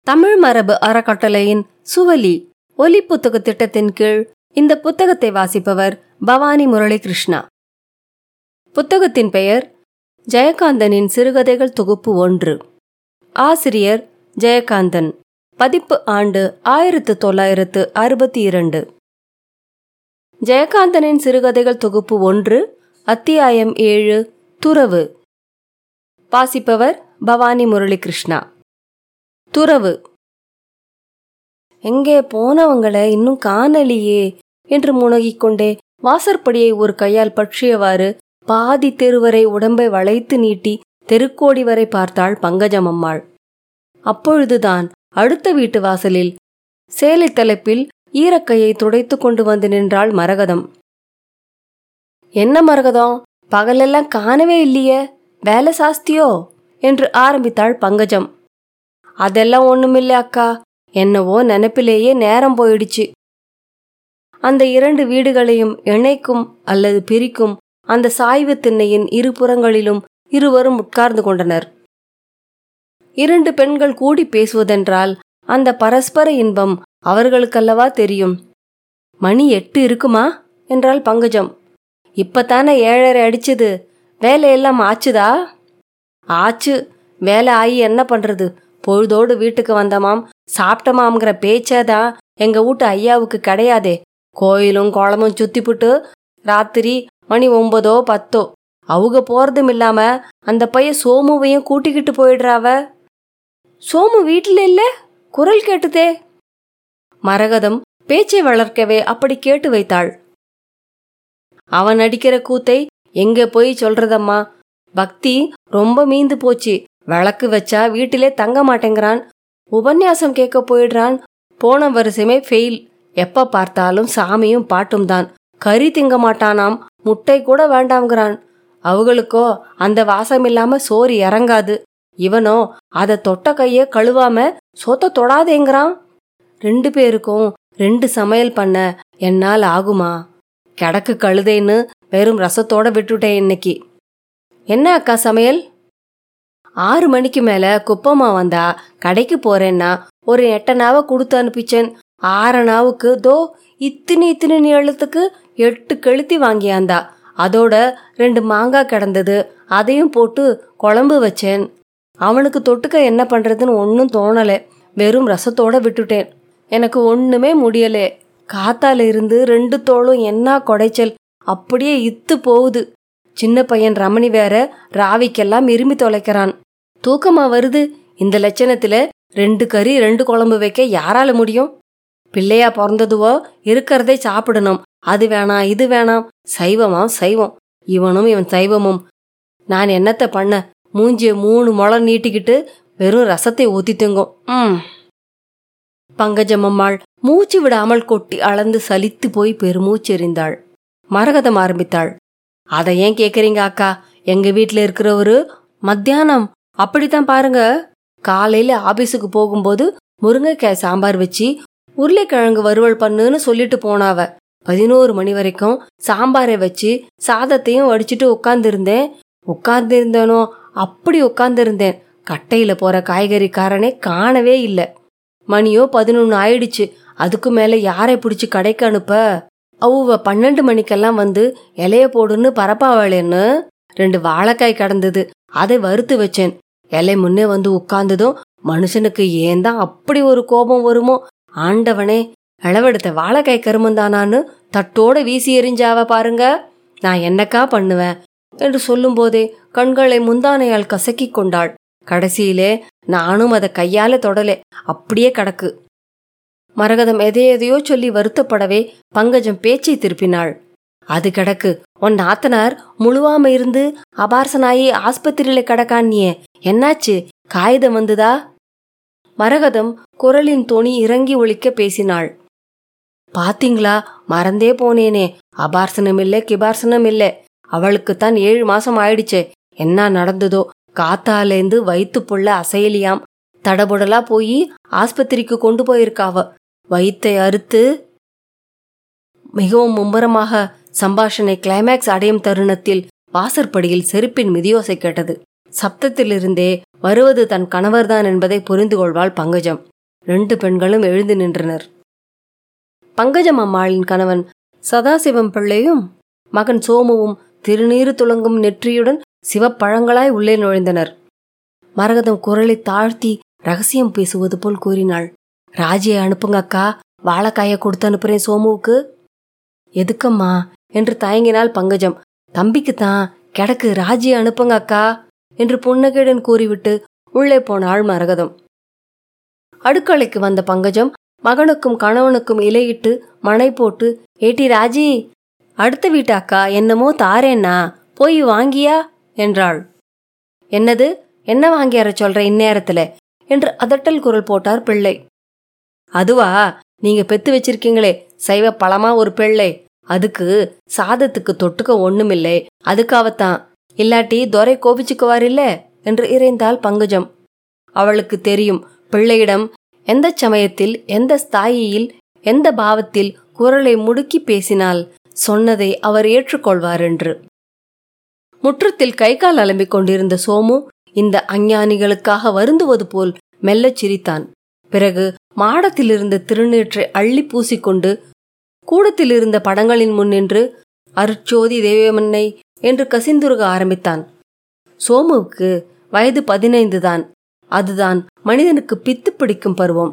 தமிழ் மரபு அறக்கட்டளையின் சுவலி ஒலி புத்தக திட்டத்தின் கீழ் இந்த புத்தகத்தை வாசிப்பவர் பவானி முரளி கிருஷ்ணா புத்தகத்தின் பெயர் ஜெயகாந்தனின் சிறுகதைகள் தொகுப்பு ஒன்று ஆசிரியர் ஜெயகாந்தன் பதிப்பு ஆண்டு ஆயிரத்து தொள்ளாயிரத்து அறுபத்தி இரண்டு ஜெயகாந்தனின் சிறுகதைகள் தொகுப்பு ஒன்று அத்தியாயம் ஏழு துறவு வாசிப்பவர் பவானி முரளி கிருஷ்ணா துறவு எங்கே போனவங்களை இன்னும் காணலியே என்று முனகிக் கொண்டே வாசற்படியை ஒரு கையால் பற்றியவாறு பாதி தெருவரை உடம்பை வளைத்து நீட்டி தெருக்கோடி வரை பார்த்தாள் பங்கஜம் அம்மாள் அப்பொழுதுதான் அடுத்த வீட்டு வாசலில் சேலை தலைப்பில் ஈரக்கையை துடைத்து கொண்டு வந்து நின்றாள் மரகதம் என்ன மரகதம் பகலெல்லாம் காணவே இல்லையே வேலை சாஸ்தியோ என்று ஆரம்பித்தாள் பங்கஜம் அதெல்லாம் ஒண்ணுமில்ல அக்கா என்னவோ நினைப்பிலேயே நேரம் போயிடுச்சு அந்த இரண்டு வீடுகளையும் இணைக்கும் அல்லது பிரிக்கும் அந்த சாய்வு திண்ணையின் இரு புறங்களிலும் இருவரும் உட்கார்ந்து கொண்டனர் இரண்டு பெண்கள் கூடி பேசுவதென்றால் அந்த பரஸ்பர இன்பம் அவர்களுக்கல்லவா தெரியும் மணி எட்டு இருக்குமா என்றாள் பங்கஜம் இப்பத்தானே ஏழரை அடிச்சது வேலையெல்லாம் ஆச்சுதா ஆச்சு வேலை ஆகி என்ன பண்றது பொழுதோடு வீட்டுக்கு வந்தமாம் சாப்பிட்டமாம்ங்கிற பேச்சாதான் எங்க வீட்டு ஐயாவுக்கு கிடையாதே கோயிலும் குளமும் சுத்திப்புட்டு ராத்திரி மணி ஒன்பதோ பத்தோ அவங்க போறதும் இல்லாம அந்த பையன் சோமுவையும் கூட்டிக்கிட்டு போயிடுறாவ சோமு வீட்டில் இல்ல குரல் கேட்டுதே மரகதம் பேச்சை வளர்க்கவே அப்படி கேட்டு வைத்தாள் அவன் அடிக்கிற கூத்தை எங்க போய் சொல்றதம்மா பக்தி ரொம்ப மீந்து போச்சு விளக்கு வச்சா வீட்டிலே தங்க மாட்டேங்கிறான் உபன்யாசம் கேட்க போயிடுறான் போன வருஷமே ஃபெயில் எப்ப பார்த்தாலும் சாமியும் பாட்டும் தான் கறி திங்க மாட்டானாம் முட்டை கூட வேண்டாம்ங்கிறான் அவங்களுக்கோ அந்த வாசம் இல்லாம சோறு இறங்காது இவனோ அதை தொட்ட கைய கழுவாம சொத்த தொடாதேங்கிறான் ரெண்டு பேருக்கும் ரெண்டு சமையல் பண்ண என்னால் ஆகுமா கிடக்கு கழுதைன்னு வெறும் ரசத்தோட விட்டுட்டேன் இன்னைக்கு என்ன அக்கா சமையல் ஆறு மணிக்கு மேல குப்பம்மா வந்தா கடைக்கு போறேன்னா ஒரு எட்டனாவை கொடுத்து அனுப்பிச்சேன் ஆறனாவுக்கு தோ இத்தினி இத்தினி எழுத்துக்கு எட்டு கெளுத்தி வாங்கியாந்தா அதோட ரெண்டு மாங்காய் கிடந்தது அதையும் போட்டு குழம்பு வச்சேன் அவனுக்கு தொட்டுக்க என்ன பண்றதுன்னு ஒன்றும் தோணலை வெறும் ரசத்தோட விட்டுட்டேன் எனக்கு ஒண்ணுமே முடியலே காத்தால இருந்து ரெண்டு தோளும் என்ன கொடைச்சல் அப்படியே இத்து போகுது சின்ன பையன் ரமணி வேற ராவிக்கெல்லாம் இருமி தொலைக்கிறான் தூக்கமா வருது இந்த லட்சணத்துல ரெண்டு கறி ரெண்டு குழம்பு வைக்க யாரால முடியும் பிள்ளையா பிறந்ததுவோ இருக்கிறதே சாப்பிடணும் அது வேணாம் இது வேணாம் சைவமாம் சைவம் இவனும் இவன் சைவமும் நான் என்னத்த பண்ண மூஞ்சிய மூணு முளம் நீட்டிக்கிட்டு வெறும் ரசத்தை ஊத்திட்டுங்கும் ம் பங்கஜமம்மாள் மூச்சு விடாமல் கொட்டி அளந்து சலித்து போய் பெருமூச்சு எறிந்தாள் மரகதம் ஆரம்பித்தாள் அதை ஏன் கேக்குறீங்க அக்கா எங்க வீட்ல இருக்கிறவரு மத்தியானம் அப்படித்தான் பாருங்க காலையில ஆபீஸுக்கு போகும்போது முருங்கைக்காய் சாம்பார் வச்சு உருளைக்கிழங்கு வறுவல் பண்ணுன்னு சொல்லிட்டு போனாவ பதினோரு மணி வரைக்கும் சாம்பாரை வச்சு சாதத்தையும் வடிச்சிட்டு உட்கார்ந்திருந்தேன் உட்கார்ந்திருந்தேனோ அப்படி உட்கார்ந்திருந்தேன் கட்டையில போற காய்கறிக்காரனே காணவே இல்லை மணியோ பதினொன்னு ஆயிடுச்சு அதுக்கு மேல யாரை பிடிச்சி கடைக்கு அனுப்ப அவ்வ பன்னெண்டு மணிக்கெல்லாம் வந்து இலைய போடுன்னு பரப்பாவளேன்னு ரெண்டு வாழைக்காய் கடந்தது அதை வறுத்து வச்சேன் இலை முன்னே வந்து உட்கார்ந்ததும் மனுஷனுக்கு ஏன் தான் அப்படி ஒரு கோபம் வருமோ ஆண்டவனே இளவெடுத்த வாழைக்காய் கருமந்தானான்னு தட்டோட வீசி எறிஞ்சாவ பாருங்க நான் என்னக்கா பண்ணுவேன் என்று சொல்லும்போதே கண்களை முந்தானையால் கசக்கிக் கொண்டாள் கடைசியிலே நானும் அதை கையால தொடலே அப்படியே கடக்கு மரகதம் எதையெதையோ சொல்லி வருத்தப்படவே பங்கஜம் பேச்சை திருப்பினாள் அது கிடக்கு உன் நாத்தனார் முழுவாம இருந்து அபார்சனாயி ஆஸ்பத்திரியில கிடக்கான்னியே என்னாச்சு காகிதம் வந்துதா மரகதம் குரலின் தொனி இறங்கி ஒழிக்க பேசினாள் பாத்தீங்களா மறந்தே போனேனே அபார்சனம் இல்ல கிபார்சனம் இல்ல அவளுக்குத்தான் ஏழு மாசம் ஆயிடுச்சே என்ன நடந்ததோ காத்தாலேந்து வயிற்று புள்ள அசையலியாம் தடபுடலா போய் ஆஸ்பத்திரிக்கு கொண்டு போயிருக்காவ வயித்தை அறுத்து மிகவும் மும்பரமாக சம்பாஷணை கிளைமேக்ஸ் அடையும் தருணத்தில் வாசற்படியில் செருப்பின் மிதியோசை கேட்டது சப்தத்திலிருந்தே வருவது தன் கணவர்தான் என்பதை புரிந்து கொள்வாள் பங்கஜம் ரெண்டு பெண்களும் எழுந்து நின்றனர் பங்கஜம் அம்மாளின் கணவன் சதாசிவம் பிள்ளையும் மகன் சோமுவும் திருநீறு துளங்கும் நெற்றியுடன் சிவப்பழங்களாய் உள்ளே நுழைந்தனர் மரகதம் குரலை தாழ்த்தி ரகசியம் பேசுவது போல் கூறினாள் ராஜியை அனுப்புங்க அக்கா வாழைக்காய கொடுத்து அனுப்புறேன் சோமுவுக்கு எதுக்கம்மா என்று தயங்கினாள் பங்கஜம் தம்பிக்குத்தான் கிடக்கு ராஜியை அனுப்புங்க அக்கா என்று புன்னகையுடன் கூறிவிட்டு உள்ளே போனாள் மரகதம் அடுக்கலைக்கு வந்த பங்கஜம் மகனுக்கும் கணவனுக்கும் இலையிட்டு மணை போட்டு ஏட்டி ராஜி அடுத்த வீட்டு அக்கா என்னமோ தாரேன்னா போய் வாங்கியா என்றாள் என்னது என்ன வாங்கியார சொல்ற இந்நேரத்துல என்று அதட்டல் குரல் போட்டார் பிள்ளை அதுவா நீங்க பெத்து வச்சிருக்கீங்களே சைவ பழமா ஒரு பிள்ளை அதுக்கு சாதத்துக்கு தொட்டுக்க ஒண்ணுமில்லை அதுக்காகத்தான் இல்லாட்டி துரை கோபிச்சுக்குவார் இல்ல என்று இறைந்தாள் பங்குஜம் அவளுக்கு தெரியும் பிள்ளையிடம் எந்த சமயத்தில் எந்த ஸ்தாயியில் எந்த பாவத்தில் குரலை முடுக்கி பேசினால் சொன்னதை அவர் ஏற்றுக்கொள்வார் என்று முற்றத்தில் கை கால் அலம்பிக் கொண்டிருந்த சோமு இந்த அஞ்ஞானிகளுக்காக வருந்துவது போல் மெல்லச் சிரித்தான் பிறகு மாடத்தில் இருந்த திருநீற்றை அள்ளி பூசிக்கொண்டு கூடத்தில் இருந்த படங்களின் முன் நின்று அருட்சோதி தேவமன்னை என்று கசிந்துருக ஆரம்பித்தான் சோமுவுக்கு வயது பதினைந்து தான் அதுதான் மனிதனுக்கு பித்து பிடிக்கும் பருவம்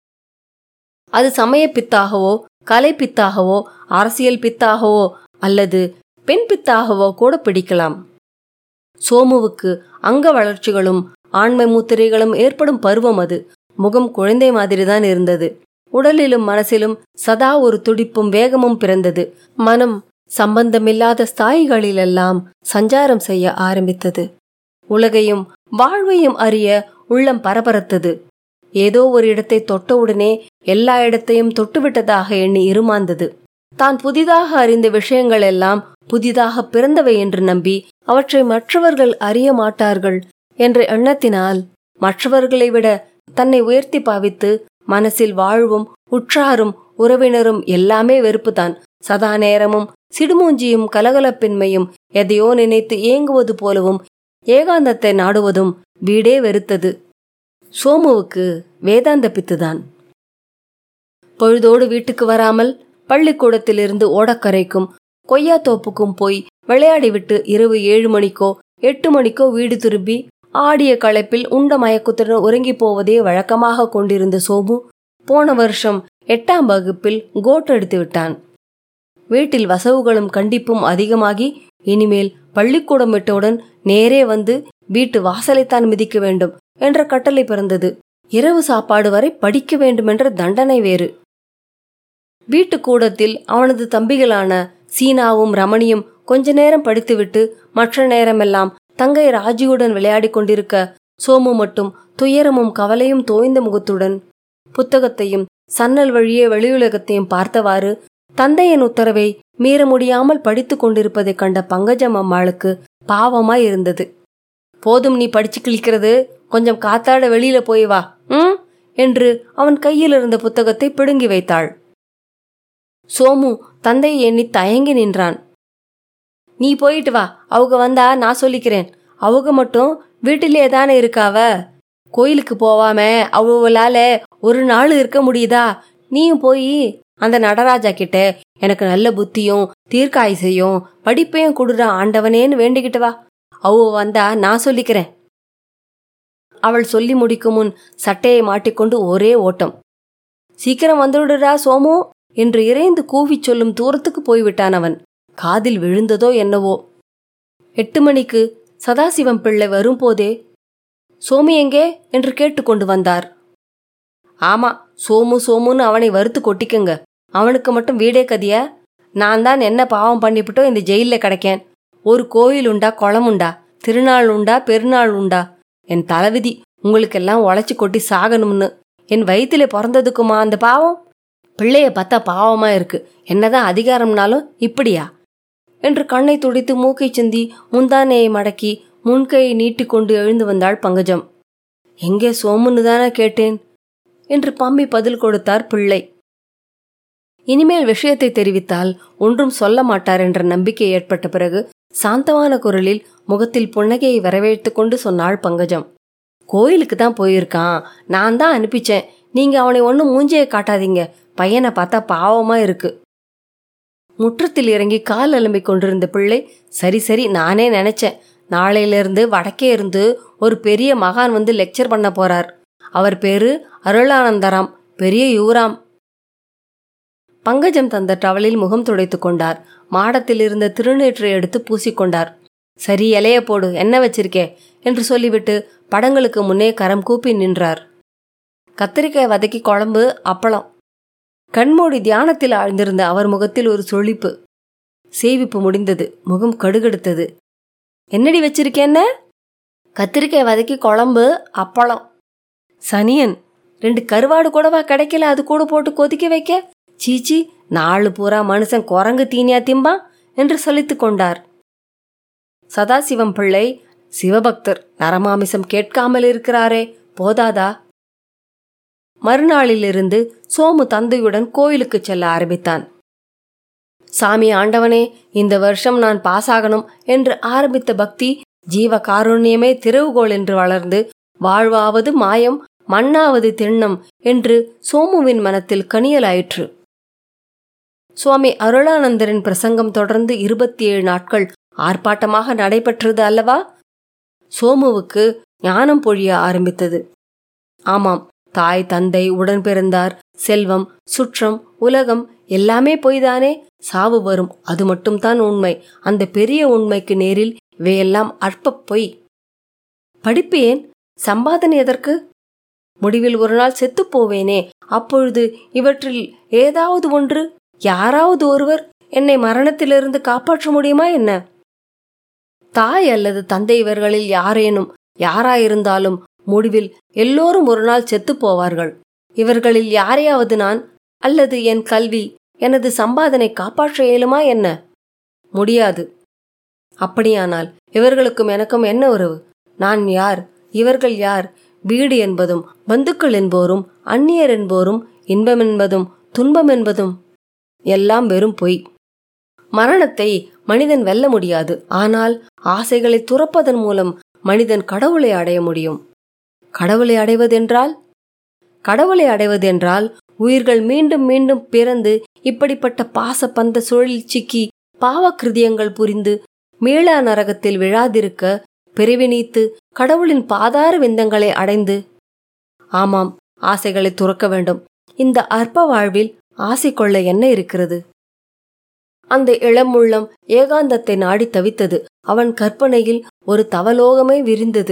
அது சமய பித்தாகவோ கலை பித்தாகவோ அரசியல் பித்தாகவோ அல்லது பெண் பித்தாகவோ கூட பிடிக்கலாம் சோமுவுக்கு அங்க வளர்ச்சிகளும் ஆண்மை முத்திரைகளும் ஏற்படும் பருவம் அது முகம் குழந்தை மாதிரிதான் இருந்தது உடலிலும் மனசிலும் சதா ஒரு துடிப்பும் வேகமும் பிறந்தது மனம் சம்பந்தமில்லாத ஸ்தாயிகளிலெல்லாம் சஞ்சாரம் செய்ய ஆரம்பித்தது உலகையும் வாழ்வையும் அறிய உள்ளம் பரபரத்தது ஏதோ ஒரு இடத்தை தொட்டவுடனே எல்லா இடத்தையும் தொட்டுவிட்டதாக எண்ணி இருமாந்தது தான் புதிதாக அறிந்த விஷயங்கள் எல்லாம் புதிதாக பிறந்தவை என்று நம்பி அவற்றை மற்றவர்கள் அறிய மாட்டார்கள் என்ற எண்ணத்தினால் மற்றவர்களை விட தன்னை உயர்த்தி பாவித்து மனசில் வாழ்வும் உற்றாரும் உறவினரும் எல்லாமே வெறுப்புதான் சதா நேரமும் சிடுமூஞ்சியும் கலகலப்பின்மையும் எதையோ நினைத்து ஏங்குவது போலவும் ஏகாந்தத்தை நாடுவதும் வீடே வெறுத்தது சோமுவுக்கு வேதாந்த பித்துதான் பொழுதோடு வீட்டுக்கு வராமல் பள்ளிக்கூடத்திலிருந்து ஓடக்கரைக்கும் கொய்யாத்தோப்புக்கும் போய் விளையாடிவிட்டு இரவு ஏழு மணிக்கோ எட்டு மணிக்கோ வீடு திரும்பி ஆடிய களைப்பில் உண்ட மயக்கத்துடன் உறங்கி போவதே வழக்கமாக கொண்டிருந்த சோமு போன வருஷம் எட்டாம் வகுப்பில் கோட் எடுத்து விட்டான் வீட்டில் வசவுகளும் கண்டிப்பும் அதிகமாகி இனிமேல் பள்ளிக்கூடம் விட்டவுடன் நேரே வந்து வீட்டு வாசலைத்தான் மிதிக்க வேண்டும் என்ற கட்டளை பிறந்தது இரவு சாப்பாடு வரை படிக்க வேண்டுமென்ற தண்டனை வேறு வீட்டு கூடத்தில் அவனது தம்பிகளான சீனாவும் ரமணியும் கொஞ்ச நேரம் படித்துவிட்டு மற்ற நேரமெல்லாம் தங்கை ராஜியுடன் விளையாடிக் கொண்டிருக்க சோமு மட்டும் துயரமும் கவலையும் தோய்ந்த முகத்துடன் புத்தகத்தையும் சன்னல் வழியே வெளியுலகத்தையும் பார்த்தவாறு தந்தையின் உத்தரவை மீற முடியாமல் படித்துக் கொண்டிருப்பதைக் கண்ட பங்கஜம் அம்மாளுக்கு பாவமாய் இருந்தது போதும் நீ படிச்சு கிழிக்கிறது கொஞ்சம் காத்தாட வெளியில போய் வா ம் என்று அவன் கையில் இருந்த புத்தகத்தை பிடுங்கி வைத்தாள் சோமு தந்தையை எண்ணி தயங்கி நின்றான் நீ போயிட்டு வா அவங்க வந்தா நான் சொல்லிக்கிறேன் அவங்க மட்டும் வீட்டிலே தானே இருக்காவ கோயிலுக்கு போவாம அவளால ஒரு நாள் இருக்க முடியுதா நீயும் போய் அந்த நடராஜா கிட்ட எனக்கு நல்ல புத்தியும் தீர்க்காயுசையும் படிப்பையும் கொடுற ஆண்டவனேன்னு வேண்டிக்கிட்டு வா அவ வந்தா நான் சொல்லிக்கிறேன் அவள் சொல்லி முடிக்கும் முன் சட்டையை மாட்டிக்கொண்டு ஒரே ஓட்டம் சீக்கிரம் வந்துடுடா சோமு என்று இறைந்து கூவிச் சொல்லும் தூரத்துக்கு போய்விட்டான் அவன் காதில் விழுந்ததோ என்னவோ எட்டு மணிக்கு சதாசிவம் பிள்ளை வரும்போதே சோமு எங்கே என்று கேட்டுக்கொண்டு வந்தார் ஆமா சோமு சோமுன்னு அவனை வறுத்து கொட்டிக்கங்க அவனுக்கு மட்டும் வீடே கதியா நான் தான் என்ன பாவம் பண்ணிவிட்டோ இந்த ஜெயில கிடைக்கேன் ஒரு கோயில் உண்டா குளம் உண்டா திருநாள் உண்டா பெருநாள் உண்டா என் தலைவிதி உங்களுக்கெல்லாம் உழைச்சி கொட்டி சாகணும்னு என் வயிற்றிலே பிறந்ததுக்குமா அந்த பாவம் பிள்ளைய பார்த்தா பாவமா இருக்கு என்னதான் அதிகாரம்னாலும் இப்படியா என்று கண்ணை துடித்து மூக்கை சிந்தி முந்தானையை மடக்கி முன்கையை நீட்டிக்கொண்டு எழுந்து வந்தாள் பங்கஜம் எங்கே சோமுன்னு தானே கேட்டேன் என்று பம்பி பதில் கொடுத்தார் பிள்ளை இனிமேல் விஷயத்தை தெரிவித்தால் ஒன்றும் சொல்ல மாட்டார் என்ற நம்பிக்கை ஏற்பட்ட பிறகு சாந்தமான குரலில் முகத்தில் புன்னகையை வரவேற்று கொண்டு சொன்னாள் பங்கஜம் கோயிலுக்கு தான் போயிருக்கான் நான் தான் அனுப்பிச்சேன் நீங்க அவனை ஒன்றும் மூஞ்சியை காட்டாதீங்க பையனை பார்த்தா பாவமா இருக்கு முற்றத்தில் இறங்கி கால் அலம்பிக் கொண்டிருந்த பிள்ளை சரி சரி நானே நினைச்சேன் நாளையிலிருந்து வடக்கே இருந்து ஒரு பெரிய மகான் வந்து லெக்சர் பண்ண போறார் அவர் பேரு அருளானந்தராம் பெரிய யூராம் பங்கஜம் தந்த டவலில் முகம் துடைத்துக் கொண்டார் மாடத்தில் இருந்த திருநீற்றை எடுத்து பூசிக்கொண்டார் சரி இலைய போடு என்ன வச்சிருக்கே என்று சொல்லிவிட்டு படங்களுக்கு முன்னே கரம் கூப்பி நின்றார் கத்திரிக்காய் வதக்கி குழம்பு அப்பளம் கண்மூடி தியானத்தில் ஆழ்ந்திருந்த அவர் முகத்தில் ஒரு சொழிப்பு சேவிப்பு முடிந்தது முகம் கடுகெடுத்தது என்னடி வச்சிருக்கேன்ன கத்திரிக்காய் வதக்கி குழம்பு அப்பளம் சனியன் ரெண்டு கருவாடு கூடவா கிடைக்கல அது கூட போட்டு கொதிக்க வைக்க சீச்சி நாலு பூரா மனுஷன் குரங்கு தீனியா திம்பான் என்று சலித்துக் கொண்டார் சதாசிவம் பிள்ளை சிவபக்தர் நரமாமிசம் கேட்காமல் இருக்கிறாரே போதாதா மறுநாளிலிருந்து சோமு தந்தையுடன் கோயிலுக்கு செல்ல ஆரம்பித்தான் சாமி ஆண்டவனே இந்த வருஷம் நான் பாஸ் ஆகணும் என்று ஆரம்பித்த பக்தி ஜீவ காருண்யமே திறவுகோல் என்று வளர்ந்து வாழ்வாவது மாயம் மண்ணாவது திண்ணம் என்று சோமுவின் மனத்தில் கனியலாயிற்று சுவாமி அருளானந்தரின் பிரசங்கம் தொடர்ந்து இருபத்தி ஏழு நாட்கள் ஆர்ப்பாட்டமாக நடைபெற்றது அல்லவா சோமுவுக்கு ஞானம் பொழிய ஆரம்பித்தது ஆமாம் தாய் தந்தை உடன் பிறந்தார் செல்வம் சுற்றம் உலகம் எல்லாமே பொய்தானே சாவு வரும் அது மட்டும்தான் உண்மை அந்த பெரிய உண்மைக்கு நேரில் இவையெல்லாம் அற்பப் பொய் படிப்பு ஏன் சம்பாதனை எதற்கு முடிவில் ஒரு நாள் செத்துப் போவேனே அப்பொழுது இவற்றில் ஏதாவது ஒன்று யாராவது ஒருவர் என்னை மரணத்திலிருந்து காப்பாற்ற முடியுமா என்ன தாய் அல்லது தந்தை இவர்களில் யாரேனும் யாராயிருந்தாலும் முடிவில் எல்லோரும் ஒரு நாள் செத்துப் போவார்கள் இவர்களில் யாரையாவது நான் அல்லது என் கல்வி எனது சம்பாதனை காப்பாற்ற இயலுமா என்ன முடியாது அப்படியானால் இவர்களுக்கும் எனக்கும் என்ன உறவு நான் யார் இவர்கள் யார் வீடு என்பதும் பந்துக்கள் என்போரும் அந்நியர் என்போரும் இன்பம் என்பதும் துன்பம் என்பதும் எல்லாம் வெறும் பொய் மரணத்தை மனிதன் வெல்ல முடியாது ஆனால் ஆசைகளை துறப்பதன் மூலம் மனிதன் கடவுளை அடைய முடியும் கடவுளை அடைவதென்றால் கடவுளை அடைவதென்றால் உயிர்கள் மீண்டும் மீண்டும் பிறந்து இப்படிப்பட்ட பாச பந்த சுழலில் சிக்கி பாவக்கிருதியங்கள் புரிந்து மீளா நரகத்தில் விழாதிருக்க பிரிவினீத்து கடவுளின் பாதார விந்தங்களை அடைந்து ஆமாம் ஆசைகளை துறக்க வேண்டும் இந்த அற்ப வாழ்வில் ஆசை கொள்ள என்ன இருக்கிறது அந்த இளமுள்ளம் ஏகாந்தத்தை நாடி தவித்தது அவன் கற்பனையில் ஒரு தவலோகமே விரிந்தது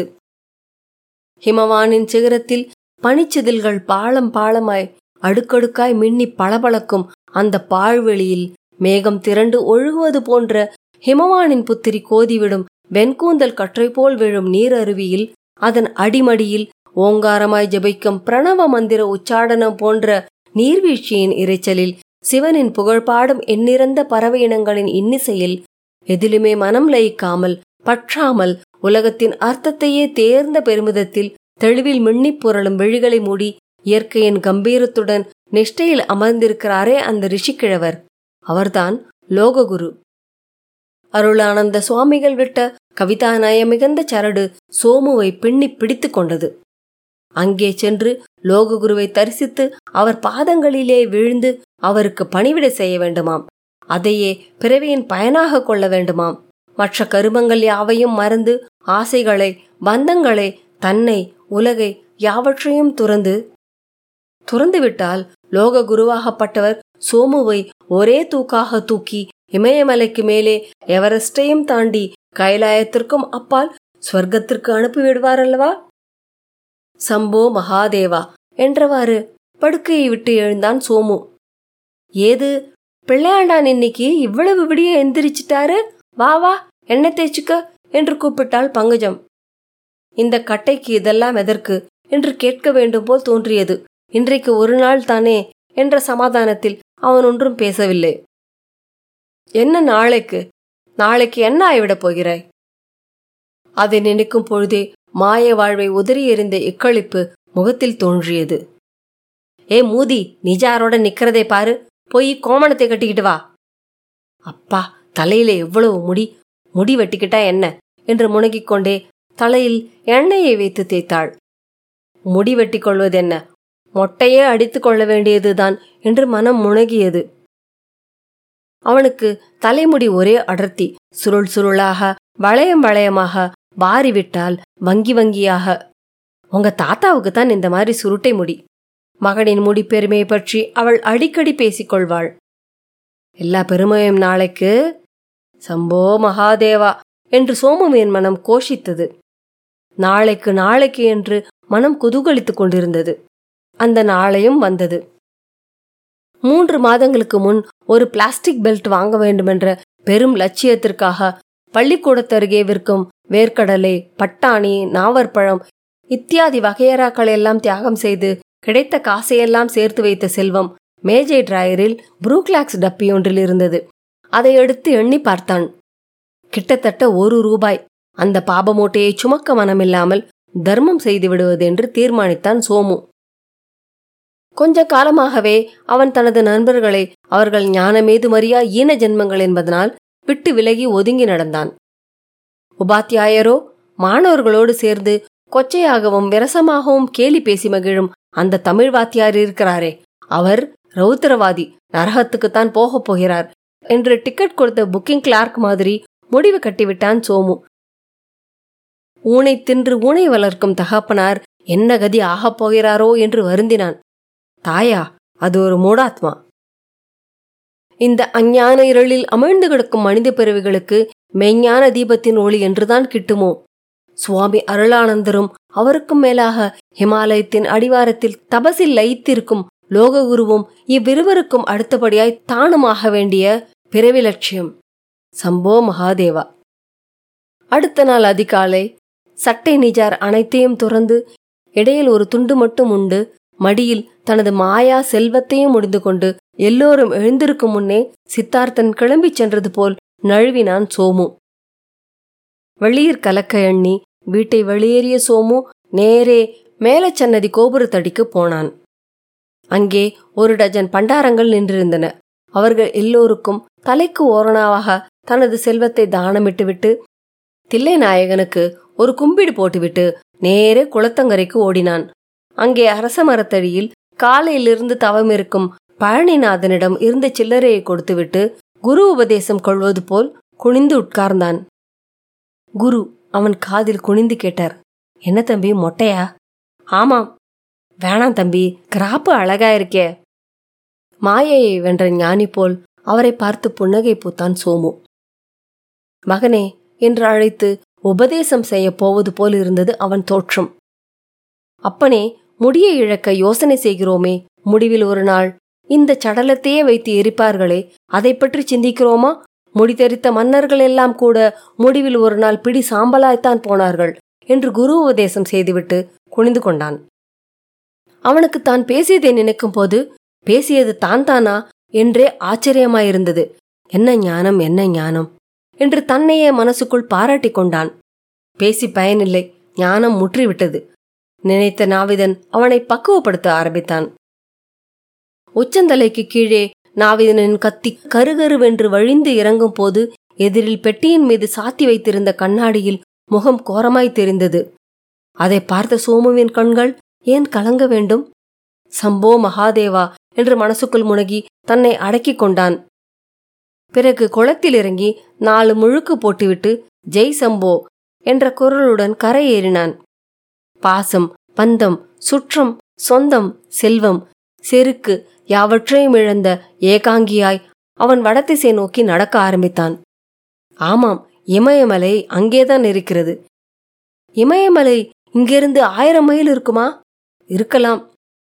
ஹிமவானின் சிகரத்தில் பனிச்சிதில்கள் பாலம் பாலமாய் அடுக்கடுக்காய் மின்னி பளபளக்கும் அந்த பாழ்வெளியில் மேகம் திரண்டு ஒழுகுவது போன்ற ஹிமவானின் புத்திரி கோதிவிடும் வெண்கூந்தல் கற்றை போல் விழும் நீர் அருவியில் அதன் அடிமடியில் ஓங்காரமாய் ஜபிக்கும் பிரணவ மந்திர உச்சாடனம் போன்ற நீர்வீழ்ச்சியின் இரைச்சலில் சிவனின் புகழ்பாடும் எண்ணிறந்த பறவை இனங்களின் இன்னிசையில் எதிலுமே மனம் லயிக்காமல் பற்றாமல் உலகத்தின் அர்த்தத்தையே தேர்ந்த பெருமிதத்தில் தெளிவில் மின்னிப் புரளும் விழிகளை மூடி இயற்கையின் கம்பீரத்துடன் நிஷ்டையில் அமர்ந்திருக்கிறாரே அந்த ரிஷிக்கிழவர் அவர்தான் லோககுரு அருளானந்த சுவாமிகள் விட்ட கவிதா நயமிகுந்த சரடு சோமுவை பின்னி பிடித்து கொண்டது அங்கே சென்று லோககுருவை தரிசித்து அவர் பாதங்களிலே விழுந்து அவருக்கு பணிவிடை செய்ய வேண்டுமாம் அதையே பிறவியின் பயனாக கொள்ள வேண்டுமாம் மற்ற கருமங்கள் யாவையும் மறந்து ஆசைகளை பந்தங்களை தன்னை உலகை யாவற்றையும் துறந்து துறந்துவிட்டால் லோக குருவாகப்பட்டவர் சோமுவை ஒரே தூக்காக தூக்கி இமயமலைக்கு மேலே எவரெஸ்டையும் தாண்டி கைலாயத்திற்கும் அப்பால் ஸ்வர்க்கத்திற்கு அனுப்பிவிடுவார் அல்லவா சம்போ மகாதேவா என்றவாறு படுக்கையை விட்டு எழுந்தான் சோமு ஏது பிள்ளையாண்டான் இன்னைக்கு இவ்வளவு விடிய எந்திரிச்சிட்டாரு வா வா எண்ணெய் தேய்ச்சிக்க என்று கூப்பிட்டாள் பங்கஜம் இந்த கட்டைக்கு இதெல்லாம் எதற்கு என்று கேட்க வேண்டும் போல் தோன்றியது இன்றைக்கு ஒரு நாள் தானே என்ற சமாதானத்தில் அவன் ஒன்றும் பேசவில்லை என்ன நாளைக்கு நாளைக்கு என்ன ஆய்விடப் போகிறாய் அதை நினைக்கும் பொழுதே மாய வாழ்வை உதறி எறிந்த இக்களிப்பு முகத்தில் தோன்றியது ஏ மூதி நிஜாரோட நிக்கிறதை பாரு போய் கோமணத்தை கட்டிக்கிட்டு வா அப்பா தலையில எவ்வளவு முடி முடி வெட்டிக்கிட்டா என்ன என்று முனகிக் கொண்டே தலையில் எண்ணெயை வைத்து தேய்த்தாள் முடி வெட்டி கொள்வதென்ன மொட்டையே அடித்து கொள்ள வேண்டியதுதான் என்று மனம் முனகியது அவனுக்கு தலைமுடி ஒரே அடர்த்தி சுருள் சுருளாக வளையம் வளையமாக வாரி விட்டால் வங்கி வங்கியாக உங்க தாத்தாவுக்கு தான் இந்த மாதிரி சுருட்டை முடி மகனின் முடி பெருமையை பற்றி அவள் அடிக்கடி பேசிக்கொள்வாள் எல்லா பெருமையும் நாளைக்கு சம்போ மகாதேவா என்று சோமுவின் மனம் கோஷித்தது நாளைக்கு நாளைக்கு என்று மனம் குதூகலித்துக் கொண்டிருந்தது அந்த நாளையும் வந்தது மூன்று மாதங்களுக்கு முன் ஒரு பிளாஸ்டிக் பெல்ட் வாங்க வேண்டுமென்ற பெரும் லட்சியத்திற்காக பள்ளிக்கூடத்தருகே விற்கும் வேர்க்கடலை பட்டாணி நாவற்பழம் இத்தியாதி வகையறாக்களை எல்லாம் தியாகம் செய்து கிடைத்த காசையெல்லாம் சேர்த்து வைத்த செல்வம் மேஜை டிராயரில் புரூக்லாக்ஸ் டப்பி ஒன்றில் இருந்தது அதை எடுத்து எண்ணி பார்த்தான் கிட்டத்தட்ட ஒரு ரூபாய் அந்த பாபமூட்டையை சுமக்க மனமில்லாமல் தர்மம் செய்து விடுவது என்று தீர்மானித்தான் சோமு கொஞ்ச காலமாகவே அவன் தனது நண்பர்களை அவர்கள் ஞானமேதுமறியா ஈன ஜென்மங்கள் என்பதனால் விட்டு விலகி ஒதுங்கி நடந்தான் உபாத்தியாயரோ மாணவர்களோடு சேர்ந்து கொச்சையாகவும் விரசமாகவும் கேலி பேசி மகிழும் அந்த தமிழ் வாத்தியார் இருக்கிறாரே அவர் ரௌத்திரவாதி நரகத்துக்குத்தான் போகப் போகிறார் என்று டிக்கெட் கொடுத்த புக்கிங் கிளார்க் மாதிரி முடிவு கட்டிவிட்டான் சோமு ஊனை தின்று ஊனை வளர்க்கும் தகப்பனார் என்ன கதி ஆகப் போகிறாரோ என்று வருந்தினான் தாயா அது ஒரு மூடாத்மா இந்த அஞ்ஞான இருளில் அமிழ்ந்து கிடக்கும் மனித பிறவிகளுக்கு மெய்ஞான தீபத்தின் ஒளி என்றுதான் கிட்டுமோ சுவாமி அருளானந்தரும் அவருக்கும் மேலாக ஹிமாலயத்தின் அடிவாரத்தில் தபசில் லயித்திருக்கும் லோககுருவும் இவ்விருவருக்கும் அடுத்தபடியாய் தானுமாக வேண்டிய பிறவி லட்சியம் சம்போ மகாதேவா அடுத்த நாள் அதிகாலை சட்டை நிஜார் அனைத்தையும் துறந்து இடையில் ஒரு துண்டு மட்டும் உண்டு மடியில் தனது மாயா செல்வத்தையும் முடிந்து கொண்டு எல்லோரும் எழுந்திருக்கும் முன்னே சித்தார்த்தன் கிளம்பிச் சென்றது போல் நழுவினான் சோமு வெளியிற் கலக்க எண்ணி வீட்டை வெளியேறிய சோமு நேரே மேலச்சன்னதி கோபுரத்தடிக்கு போனான் அங்கே ஒரு டஜன் பண்டாரங்கள் நின்றிருந்தன அவர்கள் எல்லோருக்கும் தலைக்கு ஓரணாவாக தனது செல்வத்தை தானமிட்டுவிட்டு தில்லை நாயகனுக்கு ஒரு கும்பிடு போட்டுவிட்டு நேரே குளத்தங்கரைக்கு ஓடினான் அங்கே அரச மரத்தடியில் காலையிலிருந்து தவம் இருக்கும் பழனிநாதனிடம் இருந்த சில்லறையை கொடுத்துவிட்டு குரு உபதேசம் கொள்வது போல் குனிந்து உட்கார்ந்தான் குரு அவன் காதில் குனிந்து கேட்டார் என்ன தம்பி மொட்டையா ஆமாம் வேணாம் தம்பி கிராப்பு அழகா இருக்கே மாயையை வென்ற ஞானி போல் அவரை பார்த்து புன்னகை பூத்தான் சோமு மகனே என்று அழைத்து உபதேசம் செய்ய போவது போல் இருந்தது அவன் தோற்றம் அப்பனே முடியை இழக்க யோசனை செய்கிறோமே முடிவில் ஒரு நாள் இந்த சடலத்தையே வைத்து எரிப்பார்களே அதை பற்றி சிந்திக்கிறோமா முடிதெரித்த மன்னர்கள் எல்லாம் கூட முடிவில் ஒரு நாள் பிடி சாம்பலாய்த்தான் போனார்கள் என்று குரு உபதேசம் செய்துவிட்டு குனிந்து கொண்டான் அவனுக்கு தான் பேசியதை நினைக்கும் போது பேசியது தான் தானா என்றே ஆச்சரியமாயிருந்தது என்ன ஞானம் என்ன ஞானம் என்று தன்னையே மனசுக்குள் பாராட்டிக் கொண்டான் பேசி பயனில்லை ஞானம் முற்றிவிட்டது நினைத்த நாவிதன் அவனை பக்குவப்படுத்த ஆரம்பித்தான் உச்சந்தலைக்கு கீழே நாவிதனின் கத்தி கருகருவென்று வழிந்து இறங்கும் போது எதிரில் பெட்டியின் மீது சாத்தி வைத்திருந்த கண்ணாடியில் முகம் கோரமாய் தெரிந்தது அதை பார்த்த சோமுவின் கண்கள் ஏன் கலங்க வேண்டும் சம்போ மகாதேவா என்று மனசுக்குள் முனகி தன்னை அடக்கிக் கொண்டான் பிறகு குளத்தில் இறங்கி நாலு முழுக்கு போட்டுவிட்டு ஜெய் சம்போ என்ற குரலுடன் கரை ஏறினான் பாசம் பந்தம் சுற்றம் சொந்தம் செல்வம் செருக்கு யாவற்றையும் இழந்த ஏகாங்கியாய் அவன் வடதிசை நோக்கி நடக்க ஆரம்பித்தான் ஆமாம் இமயமலை அங்கேதான் இருக்கிறது இமயமலை இங்கிருந்து ஆயிரம் மைல் இருக்குமா இருக்கலாம்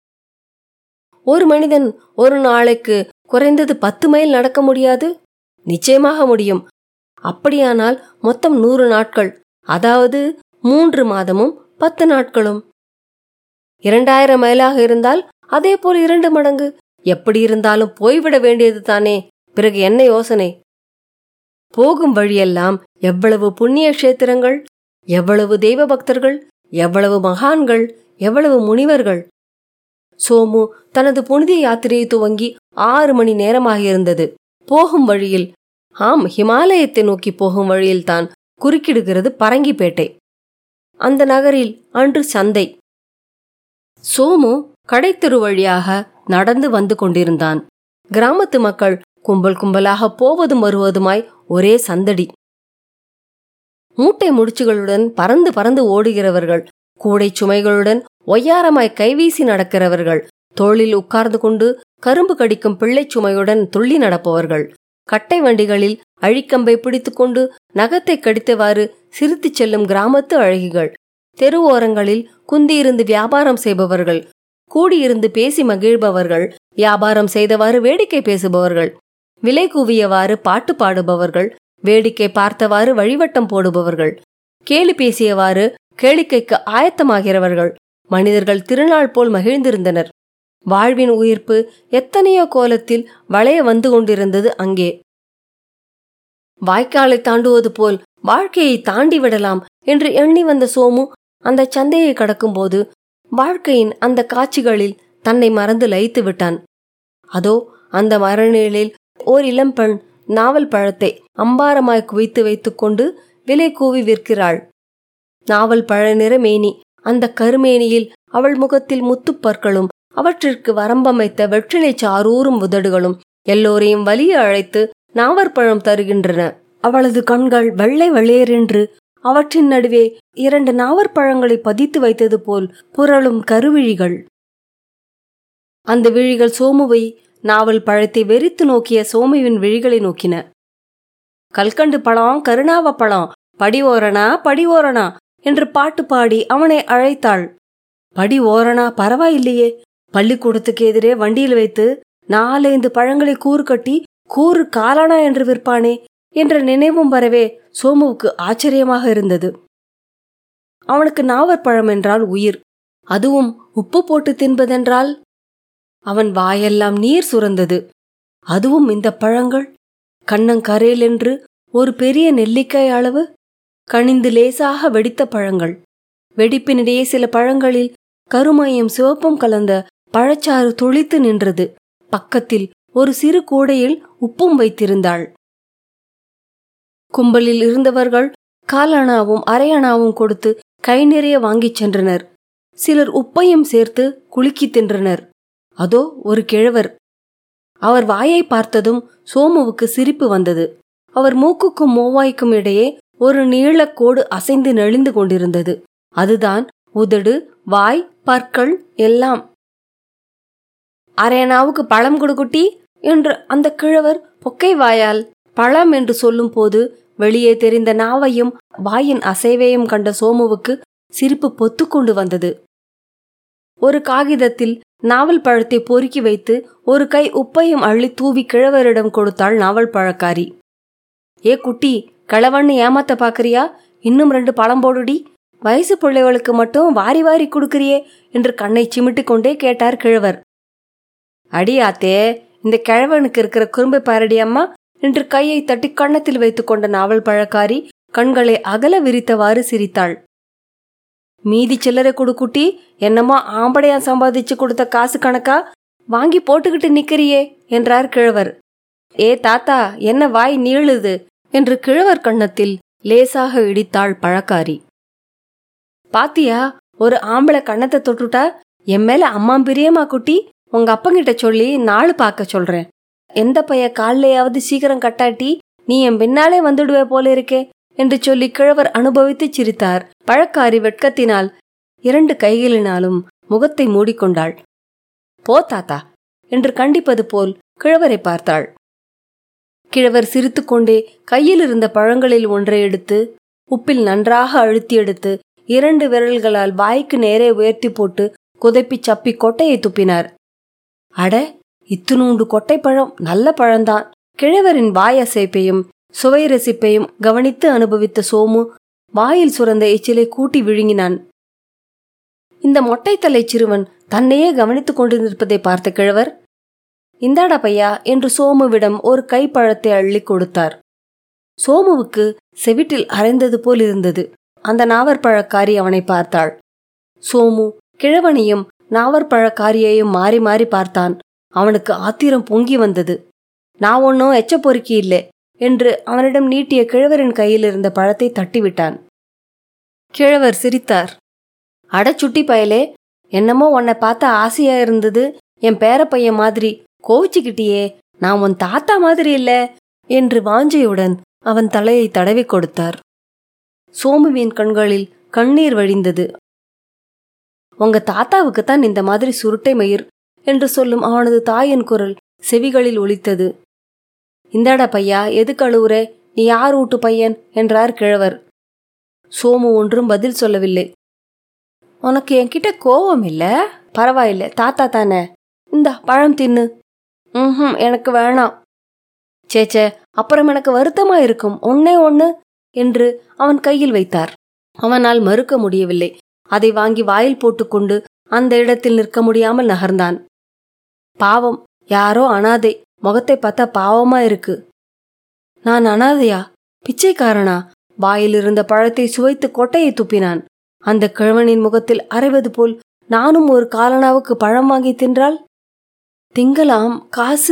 ஒரு மனிதன் ஒரு நாளைக்கு குறைந்தது பத்து மைல் நடக்க முடியாது நிச்சயமாக முடியும் அப்படியானால் மொத்தம் நூறு நாட்கள் அதாவது மூன்று மாதமும் பத்து நாட்களும் இரண்டாயிரம் மைலாக இருந்தால் அதே போல் இரண்டு மடங்கு எப்படி இருந்தாலும் போய்விட வேண்டியது தானே பிறகு என்ன யோசனை போகும் வழியெல்லாம் எவ்வளவு புண்ணிய கஷேத்திரங்கள் எவ்வளவு தெய்வ பக்தர்கள் எவ்வளவு மகான்கள் எவ்வளவு முனிவர்கள் சோமு தனது புனித யாத்திரையை துவங்கி ஆறு மணி நேரமாகியிருந்தது போகும் வழியில் ஆம் ஹிமாலயத்தை நோக்கி போகும் வழியில்தான் குறுக்கிடுகிறது பரங்கிப்பேட்டை அந்த நகரில் அன்று சந்தை சோமு கடைத்தெரு வழியாக நடந்து வந்து கொண்டிருந்தான் கிராமத்து மக்கள் கும்பல் கும்பலாக போவதும் வருவதுமாய் ஒரே சந்தடி மூட்டை முடிச்சுகளுடன் பறந்து பறந்து ஓடுகிறவர்கள் கூடை சுமைகளுடன் ஒய்யாரமாய் கைவீசி நடக்கிறவர்கள் தோளில் உட்கார்ந்து கொண்டு கரும்பு கடிக்கும் பிள்ளைச் சுமையுடன் துள்ளி நடப்பவர்கள் கட்டை வண்டிகளில் அழிக்கம்பை பிடித்துக்கொண்டு நகத்தை கடித்தவாறு சிரித்துச் செல்லும் கிராமத்து அழகிகள் தெரு ஓரங்களில் குந்தியிருந்து வியாபாரம் செய்பவர்கள் கூடியிருந்து பேசி மகிழ்பவர்கள் வியாபாரம் செய்தவாறு வேடிக்கை பேசுபவர்கள் விலை கூவியவாறு பாட்டு பாடுபவர்கள் வேடிக்கை பார்த்தவாறு வழிவட்டம் போடுபவர்கள் கேலி பேசியவாறு கேளிக்கைக்கு ஆயத்தமாகிறவர்கள் மனிதர்கள் திருநாள் போல் மகிழ்ந்திருந்தனர் வாழ்வின் உயிர்ப்பு எத்தனையோ கோலத்தில் வளைய வந்து கொண்டிருந்தது அங்கே வாய்க்காலை தாண்டுவது போல் வாழ்க்கையை தாண்டி விடலாம் என்று எண்ணி வந்த சோமு அந்த சந்தையை கடக்கும்போது வாழ்க்கையின் அந்த காட்சிகளில் தன்னை மறந்து லயித்து விட்டான் அதோ அந்த மரநிழலில் ஓர் இளம்பெண் நாவல் பழத்தை அம்பாரமாய் குவித்து வைத்துக்கொண்டு விலை கூவி விற்கிறாள் நாவல் பழ நிற மேனி அந்த கருமேனியில் அவள் முகத்தில் முத்துப்பற்களும் அவற்றிற்கு வரம்பமைத்த வெற்றிலை சாரூறும் உதடுகளும் எல்லோரையும் வலிய அழைத்து நாவற்பழம் தருகின்றன அவளது கண்கள் வெள்ளை வெள்ளையரென்று அவற்றின் நடுவே இரண்டு நாவற்பழங்களை பதித்து வைத்தது போல் புரளும் கருவிழிகள் அந்த விழிகள் சோமுவை நாவல் பழத்தை வெறித்து நோக்கிய சோமுவின் விழிகளை நோக்கின கல்கண்டு பழம் கருணாவ பழம் படி ஓரணா படி ஓரணா என்று பாட்டு பாடி அவனை அழைத்தாள் படி ஓரணா பரவாயில்லையே பள்ளிக்கூடத்துக்கு எதிரே வண்டியில் வைத்து நாலைந்து பழங்களை கூறு கட்டி கூறு காலானா என்று விற்பானே என்ற நினைவும் வரவே சோமுவுக்கு ஆச்சரியமாக இருந்தது அவனுக்கு நாவற்பழம் என்றால் உயிர் அதுவும் உப்பு போட்டு தின்பதென்றால் அவன் வாயெல்லாம் நீர் சுரந்தது அதுவும் இந்த பழங்கள் கண்ணங்கரேல் என்று ஒரு பெரிய நெல்லிக்காய் அளவு கனிந்து லேசாக வெடித்த பழங்கள் வெடிப்பினிடையே சில பழங்களில் கருமையும் சிவப்பும் கலந்த பழச்சாறு துளித்து நின்றது பக்கத்தில் ஒரு சிறு கூடையில் உப்பும் வைத்திருந்தாள் கும்பலில் இருந்தவர்கள் காலணாவும் அரையணாவும் கொடுத்து கை நிறைய வாங்கிச் சென்றனர் சிலர் உப்பையும் சேர்த்து குலுக்கி தின்றனர் அதோ ஒரு கிழவர் அவர் வாயை பார்த்ததும் சோமுவுக்கு சிரிப்பு வந்தது அவர் மூக்குக்கும் மோவாய்க்கும் இடையே ஒரு நீளக்கோடு அசைந்து நெளிந்து கொண்டிருந்தது அதுதான் உதடு வாய் பற்கள் எல்லாம் அரையனாவுக்கு பழம் கொடுக்குட்டி என்று அந்த கிழவர் பொக்கை வாயால் பழம் என்று சொல்லும் போது வெளியே தெரிந்த நாவையும் வாயின் அசைவையும் கண்ட சோமுவுக்கு சிரிப்பு பொத்துக்கொண்டு வந்தது ஒரு காகிதத்தில் நாவல் பழத்தை பொறுக்கி வைத்து ஒரு கை உப்பையும் அள்ளி தூவி கிழவரிடம் கொடுத்தாள் நாவல் பழக்காரி ஏ குட்டி கிழவன்னு ஏமாத்த பாக்குறியா இன்னும் ரெண்டு பழம் போடுடி வயசு பிள்ளைகளுக்கு மட்டும் வாரி வாரி கொடுக்கறியே என்று கண்ணை சிமிட்டிக் கொண்டே கேட்டார் கிழவர் அடியாத்தே இந்த கிழவனுக்கு இருக்கிற குறும்பை பாரடி அம்மா என்று கையை தட்டி கன்னத்தில் வைத்துக் கொண்ட நாவல் பழக்காரி கண்களை அகல விரித்தவாறு சிரித்தாள் மீதி சில்லறை குடுக்குட்டி என்னமோ ஆம்படையா சம்பாதிச்சு கொடுத்த காசு கணக்கா வாங்கி போட்டுக்கிட்டு நிக்கிறியே என்றார் கிழவர் ஏ தாத்தா என்ன வாய் நீளுது என்று கிழவர் கன்னத்தில் லேசாக இடித்தாள் பழக்காரி பாத்தியா ஒரு ஆம்பளை கன்னத்தை தொட்டுட்டா என் மேல அம்மா பிரியமா குட்டி உங்க அப்பங்கிட்ட சொல்லி நாள் பார்க்க சொல்றேன் எந்த பைய காலையாவது சீக்கிரம் கட்டாட்டி நீ என் பின்னாலே வந்துடுவே போல இருக்கே என்று சொல்லி கிழவர் அனுபவித்து சிரித்தார் பழக்காரி வெட்கத்தினால் இரண்டு கைகளினாலும் முகத்தை மூடிக்கொண்டாள் போ தாத்தா என்று கண்டிப்பது போல் கிழவரை பார்த்தாள் கிழவர் சிரித்துக்கொண்டே கையில் இருந்த பழங்களில் ஒன்றை எடுத்து உப்பில் நன்றாக அழுத்தி எடுத்து இரண்டு விரல்களால் வாய்க்கு நேரே உயர்த்தி போட்டு குதைப்பி சப்பி கொட்டையை துப்பினார் அட இத்துணூண்டு கொட்டை பழம் நல்ல பழம்தான் கிழவரின் வாய் அசைப்பையும் சுவை ரசிப்பையும் கவனித்து அனுபவித்த சோமு வாயில் சுரந்த எச்சிலை கூட்டி விழுங்கினான் இந்த மொட்டைத்தலை சிறுவன் தன்னையே கவனித்துக் கொண்டிருப்பதை பார்த்த கிழவர் இந்தாடா பையா என்று சோமுவிடம் ஒரு கைப்பழத்தை அள்ளி கொடுத்தார் சோமுவுக்கு செவிட்டில் அரைந்தது போல் இருந்தது அந்த நாவற்பழக்காரி அவனை பார்த்தாள் சோமு கிழவனையும் நாவற்பழக்காரியையும் மாறி மாறி பார்த்தான் அவனுக்கு ஆத்திரம் பொங்கி வந்தது நான் ஒன்னும் எச்ச பொறுக்கி இல்லை என்று அவனிடம் நீட்டிய கிழவரின் கையில் இருந்த பழத்தை தட்டிவிட்டான் கிழவர் சிரித்தார் அடச்சுட்டி பயலே என்னமோ உன்னை பார்த்த ஆசையா இருந்தது என் பேரப்பையன் மாதிரி கோவிச்சுக்கிட்டியே நான் உன் தாத்தா மாதிரி இல்ல என்று வாஞ்சையுடன் அவன் தலையை தடவி கொடுத்தார் சோமுவின் கண்களில் கண்ணீர் வழிந்தது உங்க தாத்தாவுக்கு தான் இந்த மாதிரி சுருட்டை மயிர் என்று சொல்லும் அவனது தாயின் குரல் செவிகளில் ஒலித்தது இந்தாடா பையா எதுக்கு அழுவுற நீ யார் வீட்டு பையன் என்றார் கிழவர் சோமு ஒன்றும் பதில் சொல்லவில்லை உனக்கு என்கிட்ட கோவம் இல்ல பரவாயில்ல தாத்தா தானே இந்தா பழம் தின்னு ம் எனக்கு வேணாம் சேச்சே அப்புறம் எனக்கு வருத்தமா இருக்கும் ஒன்னே ஒன்னு என்று அவன் கையில் வைத்தார் அவனால் மறுக்க முடியவில்லை அதை வாங்கி வாயில் போட்டுக்கொண்டு அந்த இடத்தில் நிற்க முடியாமல் நகர்ந்தான் பாவம் யாரோ அனாதை முகத்தை பார்த்தா பாவமா இருக்கு நான் அனாதையா பிச்சைக்காரனா வாயில் இருந்த பழத்தை சுவைத்து கொட்டையை துப்பினான் அந்த கிழவனின் முகத்தில் அரைவது போல் நானும் ஒரு காலனாவுக்கு பழம் வாங்கி தின்றால் திங்கலாம் காசு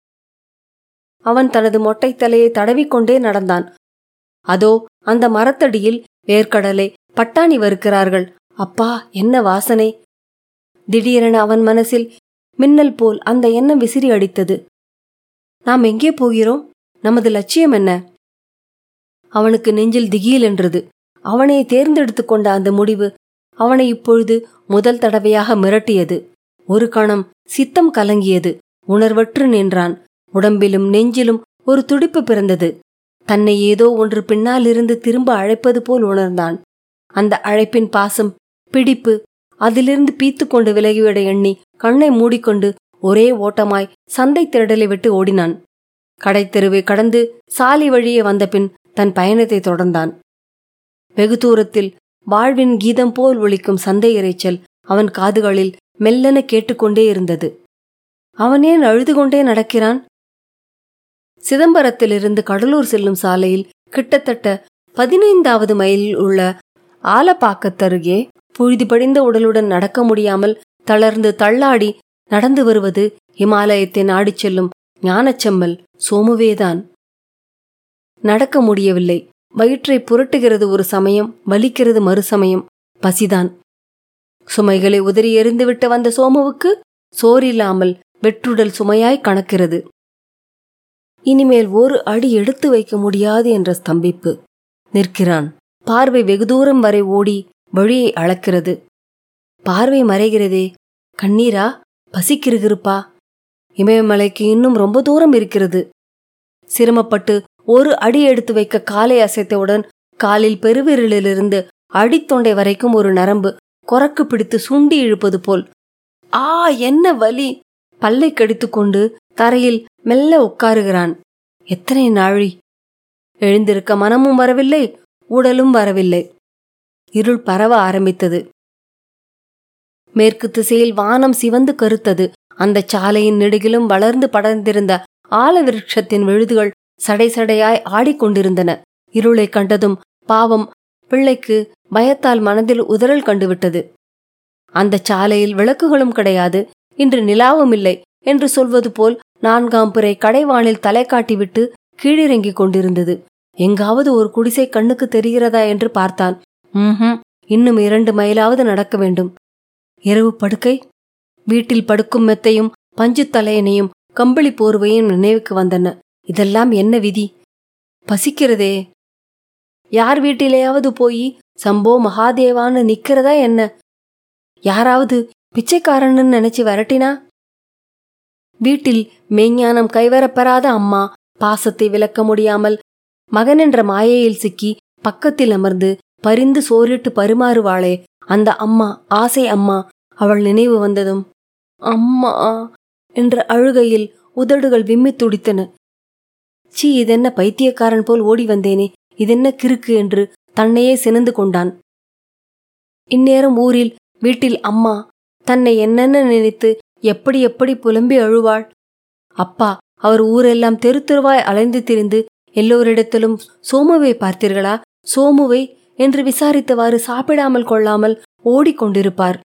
அவன் தனது மொட்டை தலையை தடவிக்கொண்டே நடந்தான் அதோ அந்த மரத்தடியில் வேர்க்கடலை பட்டாணி வறுக்கிறார்கள் அப்பா என்ன வாசனை திடீரென அவன் மனசில் மின்னல் போல் அந்த எண்ணம் விசிறி அடித்தது நாம் எங்கே போகிறோம் நமது லட்சியம் என்ன அவனுக்கு நெஞ்சில் திகீல் என்றது அவனை தேர்ந்தெடுத்து கொண்ட அந்த முடிவு அவனை இப்பொழுது முதல் தடவையாக மிரட்டியது ஒரு கணம் சித்தம் கலங்கியது உணர்வற்று நின்றான் உடம்பிலும் நெஞ்சிலும் ஒரு துடிப்பு பிறந்தது தன்னை ஏதோ ஒன்று பின்னாலிருந்து திரும்ப அழைப்பது போல் உணர்ந்தான் அந்த அழைப்பின் பாசம் பிடிப்பு அதிலிருந்து பீத்து கொண்டு விலகிவிட எண்ணி கண்ணை மூடிக்கொண்டு ஒரே ஓட்டமாய் சந்தை திரடலை விட்டு ஓடினான் கடைத்தெருவை கடந்து சாலை வழியே வந்தபின் தன் பயணத்தை தொடர்ந்தான் வெகு தூரத்தில் வாழ்வின் கீதம் போல் ஒலிக்கும் சந்தை இறைச்சல் அவன் காதுகளில் மெல்லென கேட்டுக்கொண்டே இருந்தது அவன் ஏன் அழுது கொண்டே நடக்கிறான் சிதம்பரத்திலிருந்து கடலூர் செல்லும் சாலையில் கிட்டத்தட்ட பதினைந்தாவது மைலில் உள்ள ஆலப்பாக்கத்தருகே புழுதி படிந்த உடலுடன் நடக்க முடியாமல் தளர்ந்து தள்ளாடி நடந்து வருவது இமாலயத்தை நாடிச் செல்லும் ஞானச்செம்மல் சோமுவேதான் நடக்க முடியவில்லை வயிற்றை புரட்டுகிறது ஒரு சமயம் வலிக்கிறது மறுசமயம் பசிதான் சுமைகளை உதறி எறிந்துவிட்டு வந்த சோமுவுக்கு சோறில்லாமல் வெற்றுடல் சுமையாய் கணக்கிறது இனிமேல் ஒரு அடி எடுத்து வைக்க முடியாது என்ற ஸ்தம்பிப்பு நிற்கிறான் பார்வை வெகு தூரம் வரை ஓடி வழியை அளக்கிறது பார்வை மறைகிறதே கண்ணீரா பசிக்கிருகிருப்பா இமயமலைக்கு இன்னும் ரொம்ப தூரம் இருக்கிறது சிரமப்பட்டு ஒரு அடி எடுத்து வைக்க காலை அசைத்தவுடன் காலில் பெருவிரலிலிருந்து அடித்தொண்டை வரைக்கும் ஒரு நரம்பு கொரக்கு பிடித்து சுண்டி இழுப்பது போல் ஆ என்ன வலி பல்லை கடித்துக்கொண்டு தரையில் மெல்ல உட்காருகிறான் எத்தனை நாழி எழுந்திருக்க மனமும் வரவில்லை உடலும் வரவில்லை இருள் பரவ ஆரம்பித்தது மேற்கு திசையில் வானம் சிவந்து கருத்தது அந்த சாலையின் நெடுகிலும் வளர்ந்து படர்ந்திருந்த ஆலவிருட்சத்தின் விழுதுகள் சடை சடையாய் ஆடிக்கொண்டிருந்தன இருளை கண்டதும் பாவம் பிள்ளைக்கு பயத்தால் மனதில் உதறல் கண்டுவிட்டது அந்த சாலையில் விளக்குகளும் கிடையாது இன்று நிலாவும் இல்லை என்று சொல்வது போல் நான்காம் பிறை கடைவானில் தலை காட்டிவிட்டு கீழிறங்கிக் கொண்டிருந்தது எங்காவது ஒரு குடிசை கண்ணுக்கு தெரிகிறதா என்று பார்த்தான் ம்ஹும் இன்னும் இரண்டு மைலாவது நடக்க வேண்டும் இரவு படுக்கை வீட்டில் படுக்கும் மெத்தையும் பஞ்சு தலையணையும் கம்பளி போர்வையும் நினைவுக்கு வந்தன இதெல்லாம் என்ன விதி பசிக்கிறதே யார் வீட்டிலேயாவது போய் சம்போ மகாதேவான்னு நிக்கிறதா என்ன யாராவது பிச்சைக்காரன்னு நினைச்சு விரட்டினா வீட்டில் மெய்ஞானம் கைவரப்பெறாத அம்மா பாசத்தை விளக்க முடியாமல் மகன் என்ற மாயையில் சிக்கி பக்கத்தில் அமர்ந்து பரிந்து சோறிட்டு பரிமாறுவாளே அந்த அம்மா ஆசை அம்மா அவள் நினைவு வந்ததும் அம்மா என்ற அழுகையில் உதடுகள் விம்மித் துடித்தன சீ இதென்ன பைத்தியக்காரன் போல் ஓடி வந்தேனே இதென்ன கிறுக்கு என்று தன்னையே சினந்து கொண்டான் இந்நேரம் ஊரில் வீட்டில் அம்மா தன்னை என்னென்ன நினைத்து எப்படி எப்படி புலம்பி அழுவாள் அப்பா அவர் ஊரெல்லாம் தெரு தெருவாய் அலைந்து திரிந்து எல்லோரிடத்திலும் சோமுவை பார்த்தீர்களா சோமுவை என்று விசாரித்தவாறு சாப்பிடாமல் கொள்ளாமல் ஓடிக்கொண்டிருப்பார்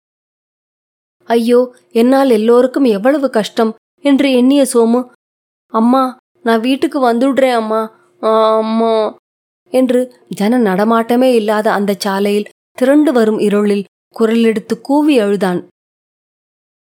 ஐயோ என்னால் எல்லோருக்கும் எவ்வளவு கஷ்டம் என்று எண்ணிய சோமு அம்மா நான் வீட்டுக்கு வந்துடுறேன் அம்மா ஆ, அம்மா என்று ஜன நடமாட்டமே இல்லாத அந்த சாலையில் திரண்டு வரும் இருளில் குரலெடுத்து கூவி அழுதான்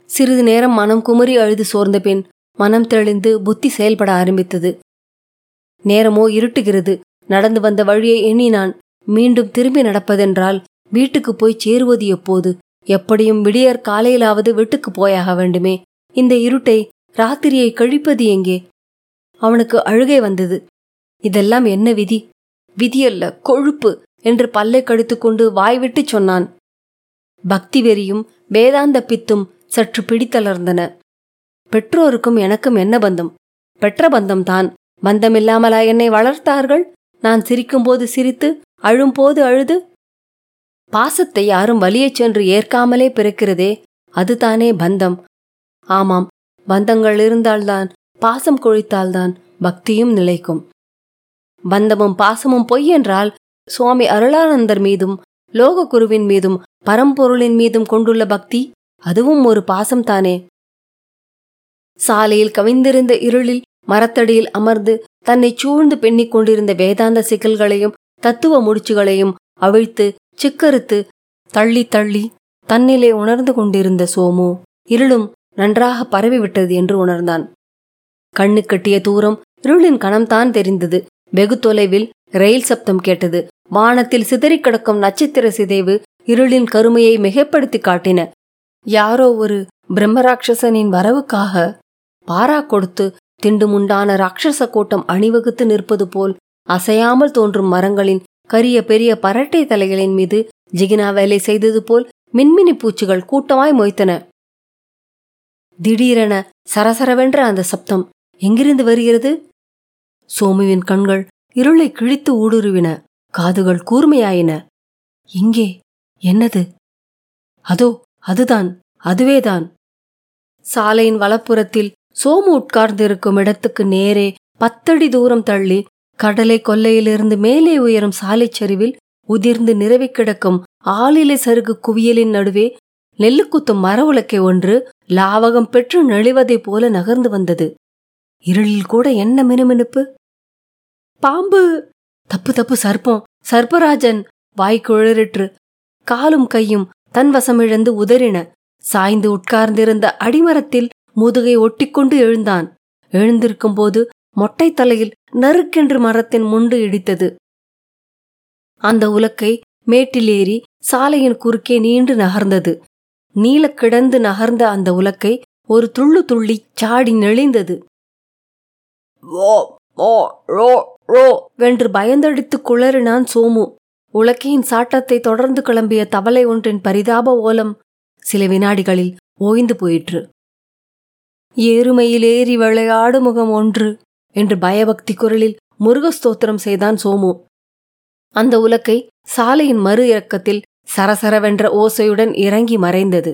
சிறிது நேரம் மனம் குமரி அழுது சோர்ந்த பின் மனம் தெளிந்து புத்தி செயல்பட ஆரம்பித்தது நேரமோ இருட்டுகிறது நடந்து வந்த வழியை எண்ணினான் மீண்டும் திரும்பி நடப்பதென்றால் வீட்டுக்கு போய் சேருவது எப்போது எப்படியும் விடியற் காலையிலாவது வீட்டுக்கு போயாக வேண்டுமே இந்த இருட்டை ராத்திரியை கழிப்பது எங்கே அவனுக்கு அழுகை வந்தது இதெல்லாம் என்ன விதி விதியல்ல கொழுப்பு என்று பல்லை கடித்துக்கொண்டு வாய்விட்டு சொன்னான் பக்தி வெறியும் வேதாந்த பித்தும் சற்று பிடித்தளர்ந்தன பெற்றோருக்கும் எனக்கும் என்ன பந்தம் பெற்ற பந்தம்தான் பந்தமில்லாமலா என்னை வளர்த்தார்கள் நான் சிரிக்கும்போது சிரித்து அழும்போது அழுது பாசத்தை யாரும் வலியச் சென்று ஏற்காமலே பிறக்கிறதே அதுதானே பந்தம் ஆமாம் பந்தங்கள் இருந்தால்தான் பாசம் கொழித்தால்தான் பக்தியும் நிலைக்கும் பந்தமும் பாசமும் பொய் என்றால் சுவாமி அருளானந்தர் மீதும் லோககுருவின் மீதும் பரம்பொருளின் மீதும் கொண்டுள்ள பக்தி அதுவும் ஒரு பாசம் தானே சாலையில் கவிந்திருந்த இருளில் மரத்தடியில் அமர்ந்து தன்னை சூழ்ந்து பெண்ணிக் கொண்டிருந்த வேதாந்த சிக்கல்களையும் தத்துவ முடிச்சுகளையும் அவிழ்த்து சிக்கறுத்து தள்ளி தள்ளி தன்னிலே உணர்ந்து கொண்டிருந்த சோமு இருளும் நன்றாக பரவிவிட்டது என்று உணர்ந்தான் கண்ணு கட்டிய தூரம் இருளின் கணம்தான் தெரிந்தது வெகு தொலைவில் ரயில் சப்தம் கேட்டது வானத்தில் சிதறிக் கிடக்கும் நட்சத்திர சிதைவு இருளின் கருமையை மிகைப்படுத்தி காட்டின யாரோ ஒரு பிரம்மராட்சசனின் வரவுக்காக பாரா கொடுத்து திண்டுமுண்டான ராட்சச கூட்டம் அணிவகுத்து நிற்பது போல் அசையாமல் தோன்றும் மரங்களின் கரிய பெரிய பரட்டை தலைகளின் மீது ஜிகினா வேலை செய்தது போல் மின்மினி பூச்சிகள் கூட்டமாய் மொய்த்தன திடீரென சரசரவென்ற அந்த சப்தம் எங்கிருந்து வருகிறது சோமுவின் கண்கள் இருளை கிழித்து ஊடுருவின காதுகள் கூர்மையாயின எங்கே என்னது அதோ அதுதான் அதுவேதான் சாலையின் வலப்புறத்தில் சோமு உட்கார்ந்திருக்கும் இடத்துக்கு நேரே பத்தடி தூரம் தள்ளி கடலை கொல்லையிலிருந்து மேலே உயரும் சாலைச் சரிவில் உதிர்ந்து நிறவி கிடக்கும் ஆளிலை சருகு குவியலின் நடுவே நெல்லுக்குத்தும் மர உலக்கை ஒன்று லாவகம் பெற்று நெளிவதைப் போல நகர்ந்து வந்தது இருளில் கூட என்ன மினுமினுப்பு பாம்பு தப்பு தப்பு சர்ப்பம் சர்ப்பராஜன் வாய்க்குழறிற்று காலும் கையும் தன் வசமிழந்து உதறின சாய்ந்து உட்கார்ந்திருந்த அடிமரத்தில் முதுகை ஒட்டிக்கொண்டு எழுந்தான் எழுந்திருக்கும்போது மொட்டை தலையில் நறுக்கென்று மரத்தின் முண்டு இடித்தது அந்த உலக்கை மேட்டில் ஏறி சாலையின் குறுக்கே நீண்டு நகர்ந்தது நீலக் கிடந்து நகர்ந்த அந்த உலக்கை ஒரு துள்ளு துள்ளி சாடி நெளிந்தது ஓ ஓ ரோ ரோ வென்று பயந்தடித்து குளறினான் சோமு உலக்கையின் சாட்டத்தை தொடர்ந்து கிளம்பிய தவளை ஒன்றின் பரிதாப ஓலம் சில வினாடிகளில் ஓய்ந்து போயிற்று ஏறுமையில் ஏறி விளையாடு முகம் ஒன்று என்று பயபக்தி குரலில் முருகஸ்தோத்திரம் செய்தான் சோமு அந்த உலக்கை சாலையின் மறு இறக்கத்தில் சரசரவென்ற ஓசையுடன் இறங்கி மறைந்தது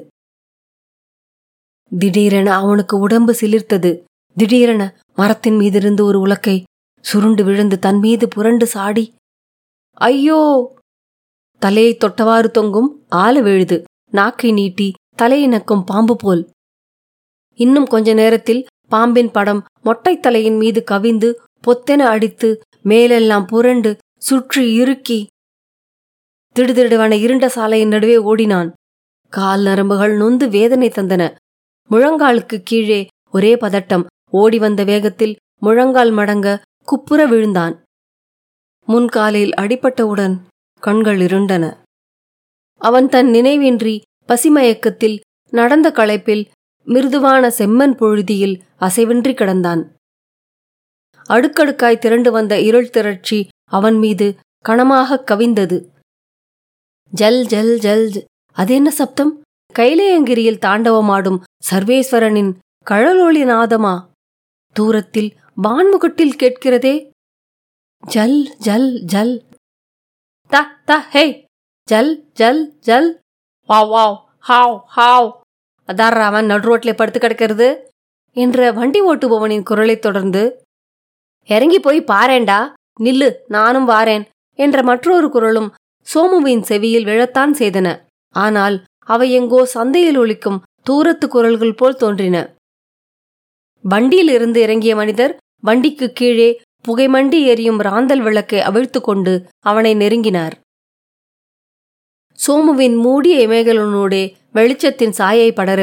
திடீரென அவனுக்கு உடம்பு சிலிர்த்தது திடீரென மரத்தின் மீதிருந்து ஒரு உலக்கை சுருண்டு விழுந்து தன் மீது புரண்டு சாடி ஐயோ தலையை தொட்டவாறு தொங்கும் ஆல விழுது நாக்கை நீட்டி தலையை நக்கும் பாம்பு போல் இன்னும் கொஞ்ச நேரத்தில் பாம்பின் படம் மொட்டை தலையின் மீது கவிந்து பொத்தென அடித்து மேலெல்லாம் புரண்டு சுற்றி இறுக்கி திடுதிடுவன இருண்ட சாலையின் நடுவே ஓடினான் கால் நரம்புகள் நொந்து வேதனை தந்தன முழங்காலுக்கு கீழே ஒரே பதட்டம் ஓடி வந்த வேகத்தில் முழங்கால் மடங்க குப்புற விழுந்தான் முன்காலில் அடிபட்டவுடன் கண்கள் இருண்டன அவன் தன் நினைவின்றி பசிமயக்கத்தில் நடந்த களைப்பில் மிருதுவான செம்மன் பொழுதியில் அசைவின்றி கிடந்தான் அடுக்கடுக்காய் திரண்டு வந்த இருள் திரட்சி அவன் மீது கணமாக கவிந்தது ஜல் ஜல் ஜல் ஜ- அது என்ன சப்தம் கைலேயங்கிரியில் தாண்டவமாடும் சர்வேஸ்வரனின் கழலொளி நாதமா தூரத்தில் வான்முகட்டில் கேட்கிறதே ஜல் ஜல் ஜல் த த ஹே ஜல் ஜல் ஜல் வாவ் வாவ் ஹாவ் ஹாவ் அதார் அவன் நடுரோட்டிலே படுத்து கிடக்கிறது என்ற வண்டி ஓட்டுபவனின் குரலைத் தொடர்ந்து இறங்கி போய் பாரேண்டா நில்லு நானும் வாரேன் என்ற மற்றொரு குரலும் சோமுவின் செவியில் விழத்தான் செய்தன ஆனால் அவை எங்கோ சந்தையில் ஒலிக்கும் தூரத்து குரல்கள் போல் தோன்றின வண்டியில் இருந்து இறங்கிய மனிதர் வண்டிக்கு கீழே புகைமண்டி எரியும் ராந்தல் விளக்கை அவிழ்த்துக் கொண்டு அவனை நெருங்கினார் சோமுவின் மூடிய இமைகளனூடே வெளிச்சத்தின் சாயை படரவே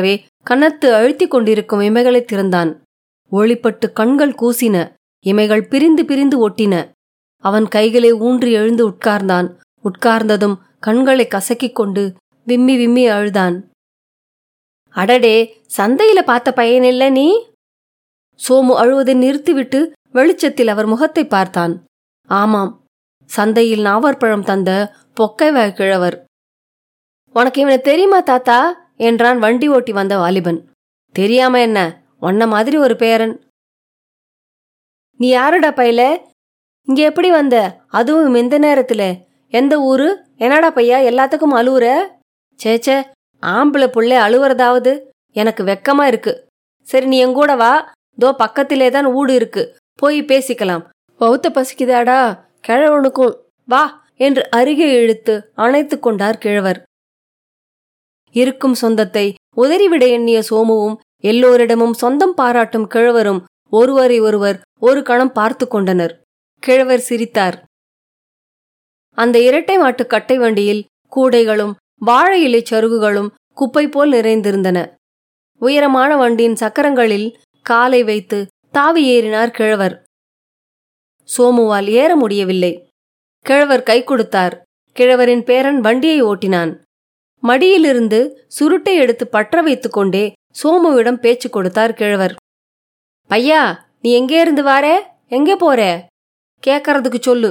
கன்னத்து அழுத்திக் கொண்டிருக்கும் இமைகளைத் திறந்தான் ஒளிப்பட்டு கண்கள் கூசின இமைகள் பிரிந்து பிரிந்து ஒட்டின அவன் கைகளை ஊன்றி எழுந்து உட்கார்ந்தான் உட்கார்ந்ததும் கண்களை கசக்கிக் கொண்டு விம்மி விம்மி அழுதான் அடடே சந்தையில பார்த்த பையனில்ல நீ சோமு அழுவதை நிறுத்திவிட்டு வெளிச்சத்தில் அவர் முகத்தை பார்த்தான் ஆமாம் சந்தையில் நாவற்பழம் தந்த பொக்கைவாய் கிழவர் உனக்கு இவனை தெரியுமா தாத்தா என்றான் வண்டி ஓட்டி வந்த வாலிபன் தெரியாம என்ன உன்ன மாதிரி ஒரு பேரன் நீ யாருடா பையல இங்க எப்படி வந்த அதுவும் இந்த நேரத்துல எந்த ஊரு என்னடா பையா எல்லாத்துக்கும் அழுவுற சேச்சே ஆம்பளை புள்ளை அழுவுறதாவது எனக்கு வெக்கமா இருக்கு சரி நீ எங்கூட வா தோ பக்கத்திலே தான் ஊடு இருக்கு போய் பேசிக்கலாம் பௌத்த பசிக்குதாடா கிழவனுக்கும் வா என்று அருகே இழுத்து அணைத்து கொண்டார் கிழவர் இருக்கும் சொந்தத்தை உதறிவிட எண்ணிய சோமுவும் எல்லோரிடமும் சொந்தம் பாராட்டும் கிழவரும் ஒருவரை ஒருவர் ஒரு கணம் பார்த்து கொண்டனர் கிழவர் சிரித்தார் அந்த இரட்டை மாட்டு கட்டை வண்டியில் கூடைகளும் வாழை இலை சருகுகளும் குப்பை போல் நிறைந்திருந்தன உயரமான வண்டியின் சக்கரங்களில் காலை வைத்து தாவி ஏறினார் கிழவர் சோமுவால் ஏற முடியவில்லை கிழவர் கை கொடுத்தார் கிழவரின் பேரன் வண்டியை ஓட்டினான் மடியிலிருந்து சுருட்டை எடுத்து பற்ற வைத்துக் கொண்டே சோமுவிடம் பேச்சு கொடுத்தார் கிழவர் பையா நீ எங்கே இருந்து வாரே எங்கே போற கேக்கறதுக்கு சொல்லு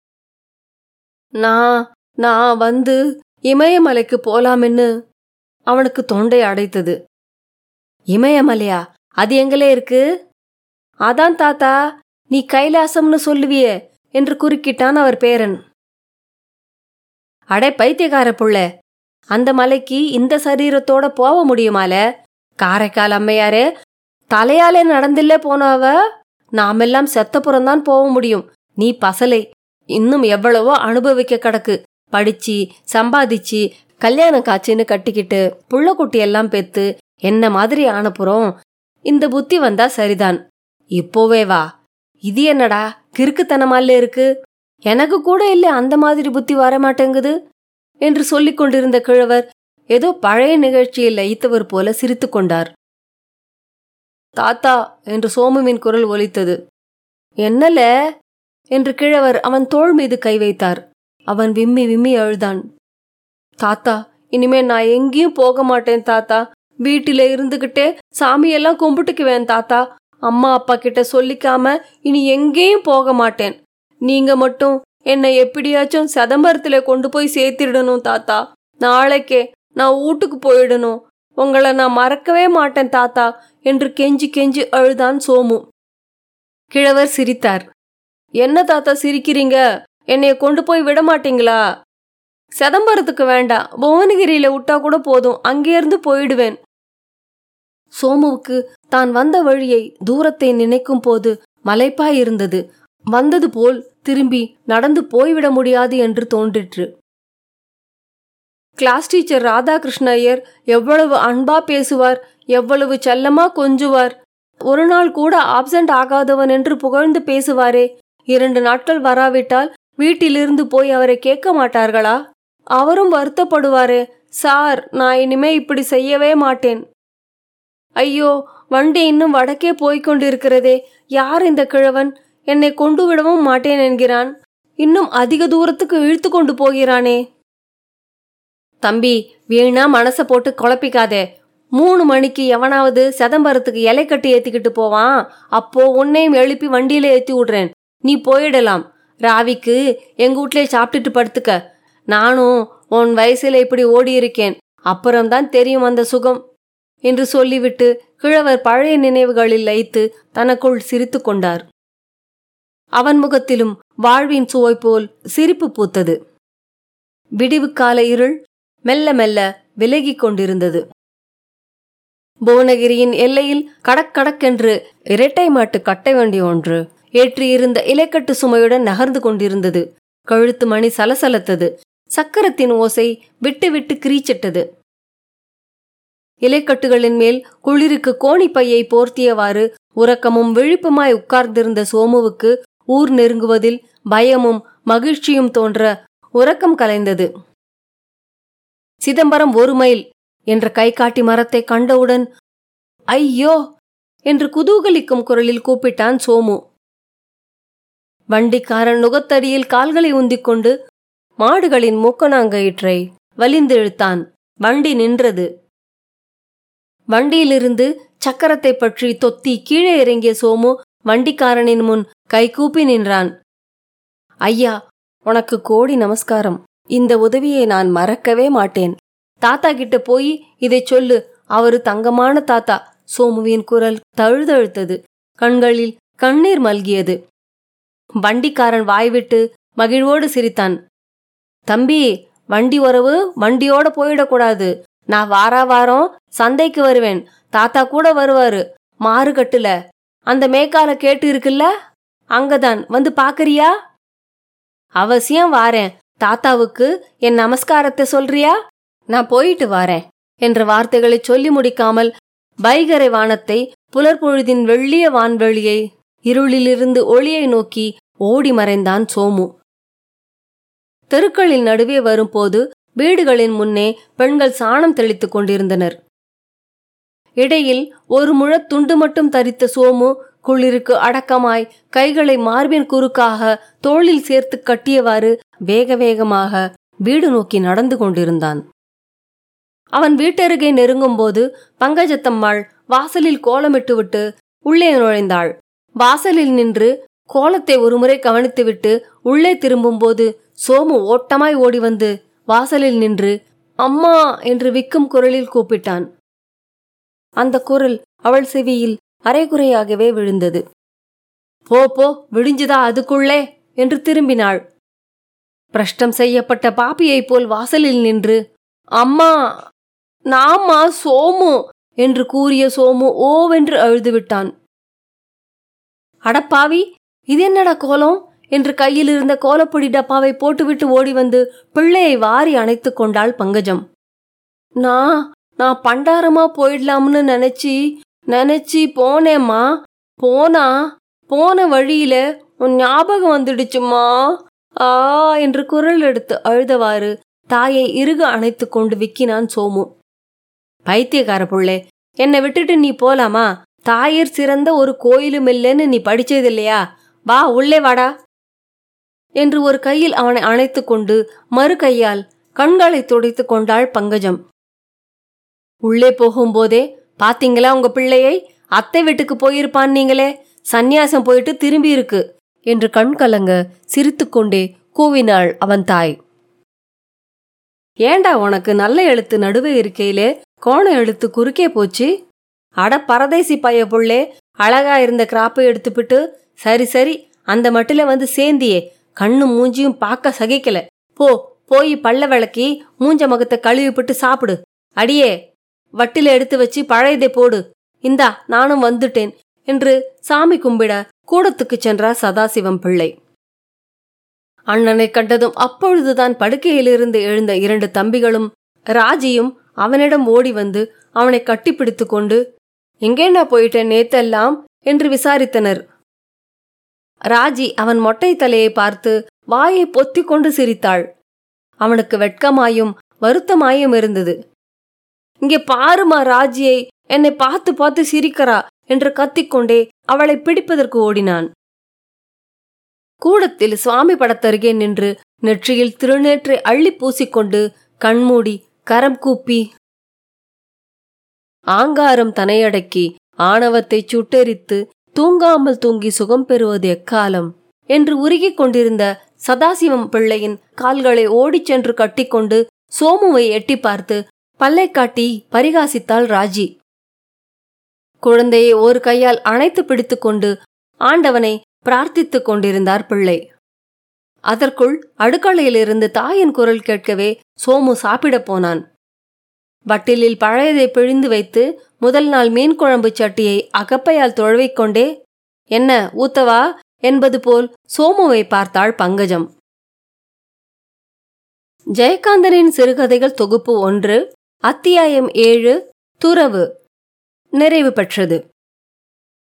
நான் நான் வந்து இமயமலைக்கு போலாமென்னு அவனுக்கு தொண்டை அடைத்தது இமயமலையா அது எங்களே இருக்கு அதான் தாத்தா நீ கைலாசம்னு சொல்லுவியே என்று குறுக்கிட்டான் அவர் பேரன் அடே பைத்தியக்கார புள்ள அந்த மலைக்கு இந்த சரீரத்தோட போக முடியுமால காரைக்கால் அம்மையாரே தலையாலே நடந்தில்லே போனாவ நாமெல்லாம் செத்தப்புறம்தான் போக முடியும் நீ பசலை இன்னும் எவ்வளவோ அனுபவிக்க கிடக்கு படிச்சு சம்பாதிச்சு கல்யாணம் காட்சின்னு கட்டிக்கிட்டு புள்ளக்குட்டி எல்லாம் பெத்து என்ன மாதிரி ஆனப்புறம் இந்த புத்தி வந்தா சரிதான் இப்போவே வா இது என்னடா கிறுக்குத்தனமால இருக்கு எனக்கு கூட இல்ல அந்த மாதிரி புத்தி வர மாட்டேங்குது என்று சொல்லிக் கொண்டிருந்த கிழவர் ஏதோ பழைய நிகழ்ச்சியில் லயித்தவர் போல சிரித்துக் கொண்டார் தாத்தா என்று சோமுவின் குரல் ஒலித்தது என்னல என்று கிழவர் அவன் தோள் மீது கை வைத்தார் அவன் விம்மி விம்மி அழுதான் தாத்தா இனிமே நான் எங்கேயும் போக மாட்டேன் தாத்தா வீட்டில இருந்துகிட்டே சாமியெல்லாம் கும்பிட்டுக்குவேன் தாத்தா அம்மா அப்பா கிட்ட சொல்லிக்காம இனி எங்கேயும் போக மாட்டேன் நீங்க மட்டும் என்னை எப்படியாச்சும் சிதம்பரத்துல கொண்டு போய் சேர்த்திடணும் தாத்தா நாளைக்கே நான் வீட்டுக்கு போயிடணும் உங்களை நான் மறக்கவே மாட்டேன் தாத்தா என்று கெஞ்சி கெஞ்சி அழுதான் சோமு கிழவர் சிரித்தார் என்ன தாத்தா சிரிக்கிறீங்க என்னைய கொண்டு போய் விட மாட்டீங்களா சிதம்பரத்துக்கு வேண்டாம் புவனகிரியில விட்டா கூட போதும் அங்கேருந்து போயிடுவேன் சோமுவுக்கு தான் வந்த வழியை தூரத்தை நினைக்கும் போது மலைப்பாய் இருந்தது வந்தது போல் திரும்பி நடந்து போய்விட முடியாது என்று தோன்றிற்று கிளாஸ் டீச்சர் ராதாகிருஷ்ண ஐயர் எவ்வளவு அன்பா பேசுவார் எவ்வளவு செல்லமா கொஞ்சுவார் ஒரு நாள் கூட ஆப்சென்ட் ஆகாதவன் என்று புகழ்ந்து பேசுவாரே இரண்டு நாட்கள் வராவிட்டால் வீட்டிலிருந்து போய் அவரை கேட்க மாட்டார்களா அவரும் வருத்தப்படுவாரே சார் நான் இனிமே இப்படி செய்யவே மாட்டேன் ஐயோ வண்டி இன்னும் வடக்கே போய்க் கொண்டிருக்கிறதே யார் இந்த கிழவன் என்னை கொண்டு விடவும் மாட்டேன் என்கிறான் இன்னும் அதிக தூரத்துக்கு இழுத்து கொண்டு போகிறானே தம்பி வீணா மனச போட்டு குழப்பிக்காதே மூணு மணிக்கு எவனாவது சிதம்பரத்துக்கு இலை கட்டி ஏத்திக்கிட்டு போவான் அப்போ உன்னையும் எழுப்பி வண்டியில ஏத்தி விடுறேன் நீ போயிடலாம் ராவிக்கு எங்க வீட்லயே சாப்பிட்டுட்டு படுத்துக்க நானும் உன் வயசுல இப்படி ஓடி இருக்கேன் அப்புறம்தான் தெரியும் அந்த சுகம் என்று சொல்லிவிட்டு கிழவர் பழைய நினைவுகளில் லயித்து தனக்குள் சிரித்து கொண்டார் அவன் முகத்திலும் வாழ்வின் சுவை போல் சிரிப்பு பூத்தது விடிவுக்கால இருள் மெல்ல மெல்ல விலகிக் கொண்டிருந்தது புவனகிரியின் எல்லையில் கடக்கடக்கென்று இரட்டை மாட்டு கட்டை வண்டி ஒன்று ஏற்றியிருந்த இலைக்கட்டு சுமையுடன் நகர்ந்து கொண்டிருந்தது கழுத்து மணி சலசலத்தது சக்கரத்தின் ஓசை விட்டு விட்டு கிரீச்சிட்டது இலைக்கட்டுகளின் மேல் குளிருக்கு கோணிப்பையை போர்த்தியவாறு உறக்கமும் விழிப்புமாய் உட்கார்ந்திருந்த சோமுவுக்கு ஊர் நெருங்குவதில் பயமும் மகிழ்ச்சியும் தோன்ற உறக்கம் கலைந்தது சிதம்பரம் ஒரு மைல் என்ற கைகாட்டி மரத்தை கண்டவுடன் ஐயோ என்று குதூகலிக்கும் குரலில் கூப்பிட்டான் சோமு வண்டிக்காரன் நுகத்தடியில் கால்களை உந்திக் கொண்டு மாடுகளின் மூக்கணாங்கயிற்றை வலிந்து இழுத்தான் வண்டி நின்றது வண்டியிலிருந்து சக்கரத்தை பற்றி தொத்தி கீழே இறங்கிய சோமு வண்டிக்காரனின் முன் கைகூப்பி நின்றான் ஐயா உனக்கு கோடி நமஸ்காரம் இந்த உதவியை நான் மறக்கவே மாட்டேன் தாத்தா கிட்ட போய் இதை சொல்லு அவரு தங்கமான தாத்தா சோமுவின் குரல் தழுதழுத்தது கண்களில் கண்ணீர் மல்கியது வண்டிக்காரன் வாய்விட்டு மகிழ்வோடு சிரித்தான் தம்பி வண்டி உறவு வண்டியோட போயிடக்கூடாது நான் வாரா வாரம் சந்தைக்கு வருவேன் தாத்தா கூட வருவாரு மாறுகட்டுல அந்த மேக்கால கேட்டு இருக்குல்ல அங்கதான் வந்து பாக்குறியா அவசியம் வாரேன் தாத்தாவுக்கு என் நமஸ்காரத்தை சொல்றியா நான் போயிட்டு வாரேன் என்ற வார்த்தைகளை சொல்லி முடிக்காமல் வைகரை வானத்தை புலர்பொழுதின் வெள்ளிய வான்வெளியை இருளிலிருந்து ஒளியை நோக்கி ஓடி மறைந்தான் சோமு தெருக்களின் நடுவே வரும்போது வீடுகளின் முன்னே பெண்கள் சாணம் தெளித்துக் கொண்டிருந்தனர் இடையில் ஒரு முழத் துண்டு மட்டும் தரித்த சோமு குளிருக்கு அடக்கமாய் கைகளை மார்பின் குறுக்காக தோளில் சேர்த்து கட்டியவாறு வேக வேகமாக வீடு நோக்கி நடந்து கொண்டிருந்தான் அவன் வீட்டருகே நெருங்கும்போது பங்கஜத்தம்மாள் வாசலில் கோலமிட்டுவிட்டு உள்ளே நுழைந்தாள் வாசலில் நின்று கோலத்தை ஒருமுறை கவனித்துவிட்டு உள்ளே திரும்பும்போது சோமு ஓட்டமாய் ஓடி வந்து வாசலில் நின்று அம்மா என்று விக்கும் குரலில் கூப்பிட்டான் அந்த குரல் அவள் செவியில் அரைகுறையாகவே விழுந்தது போ போ விடிஞ்சுதா அதுக்குள்ளே என்று திரும்பினாள் பிரஷ்டம் செய்யப்பட்ட பாப்பியைப் போல் வாசலில் நின்று அம்மா நாமா சோமு என்று கூறிய சோமு ஓவென்று அழுதுவிட்டான் அடப்பாவி இது என்னடா கோலம் என்று கையில் இருந்த கோலப்பொடி டப்பாவை போட்டுவிட்டு ஓடி வந்து பிள்ளையை வாரி அணைத்துக் கொண்டாள் பங்கஜம் நான் நான் பண்டாரமா போயிடலாம்னு நினைச்சி நினைச்சி போனேம்மா போனா போன வழியில உன் ஞாபகம் வந்துடுச்சுமா ஆ என்று குரல் எடுத்து அழுதவாறு தாயை இறுக அணைத்து கொண்டு விக்கினான் சோமு பைத்தியக்கார புள்ளே என்னை விட்டுட்டு நீ போலாமா தாயர் சிறந்த ஒரு கோயிலும் இல்லைன்னு நீ படிச்சதில்லையா வா உள்ளே வாடா என்று ஒரு கையில் அவனை அணைத்து கொண்டு மறு கையால் கண்களை துடைத்து கொண்டாள் பங்கஜம் உள்ளே போகும்போதே பாத்தீங்களா உங்க பிள்ளையை அத்தை வீட்டுக்கு போயிருப்பான் நீங்களே சந்நியாசம் போயிட்டு திரும்பி இருக்கு என்று கண் கலங்க சிரித்துக்கொண்டே கூவினாள் அவன் தாய் ஏண்டா உனக்கு நல்ல எழுத்து நடுவே இருக்கையிலே கோண எழுத்து குறுக்கே போச்சு அட பரதேசி பைய புள்ளே அழகா இருந்த கிராப்பை எடுத்துப்பிட்டு சரி சரி அந்த மட்டில வந்து சேந்தியே கண்ணும் மூஞ்சியும் பார்க்க சகிக்கல போ போய் பல்ல விளக்கி மூஞ்ச முகத்தை கழுவிப்பிட்டு சாப்பிடு அடியே வட்டில எடுத்து வச்சு பழையதை போடு இந்தா நானும் வந்துட்டேன் என்று சாமி கும்பிட கூடத்துக்குச் சென்றார் சதாசிவம் பிள்ளை அண்ணனை கண்டதும் அப்பொழுதுதான் படுக்கையிலிருந்து எழுந்த இரண்டு தம்பிகளும் ராஜியும் அவனிடம் ஓடி வந்து அவனை கட்டிப்பிடித்து கொண்டு எங்கேண்ணா போயிட்டேன் நேத்தெல்லாம் என்று விசாரித்தனர் ராஜி அவன் மொட்டை தலையை பார்த்து வாயை பொத்திக் கொண்டு சிரித்தாள் அவனுக்கு வெட்கமாயும் வருத்தமாயும் இருந்தது இங்கே பாருமா ராஜியை என்னை பார்த்து பார்த்து சிரிக்கிறா என்று கத்திக்கொண்டே அவளை பிடிப்பதற்கு ஓடினான் கூடத்தில் சுவாமி படத்தருகே நின்று நெற்றியில் திருநேற்றை அள்ளி பூசிக்கொண்டு கண்மூடி கரம் கூப்பி ஆங்காரம் தனையடக்கி ஆணவத்தை சுட்டெரித்து தூங்காமல் தூங்கி சுகம் பெறுவது எக்காலம் என்று உருகிக் கொண்டிருந்த சதாசிவம் பிள்ளையின் கால்களை ஓடிச் சென்று கட்டிக்கொண்டு சோமுவை எட்டி பார்த்து பல்லை காட்டி பரிகாசித்தாள் ராஜி குழந்தையை ஒரு கையால் அணைத்து பிடித்துக்கொண்டு ஆண்டவனை பிரார்த்தித்துக் கொண்டிருந்தார் பிள்ளை அதற்குள் அடுக்களையிலிருந்து தாயின் குரல் கேட்கவே சோமு சாப்பிடப் போனான் வட்டிலில் பழையதை பிழிந்து வைத்து முதல் நாள் மீன் குழம்பு சட்டியை அகப்பையால் தொழவிக் கொண்டே என்ன ஊத்தவா என்பது போல் சோமுவை பார்த்தாள் பங்கஜம் ஜெயகாந்தனின் சிறுகதைகள் தொகுப்பு ஒன்று அத்தியாயம் ஏழு துறவு நிறைவு பெற்றது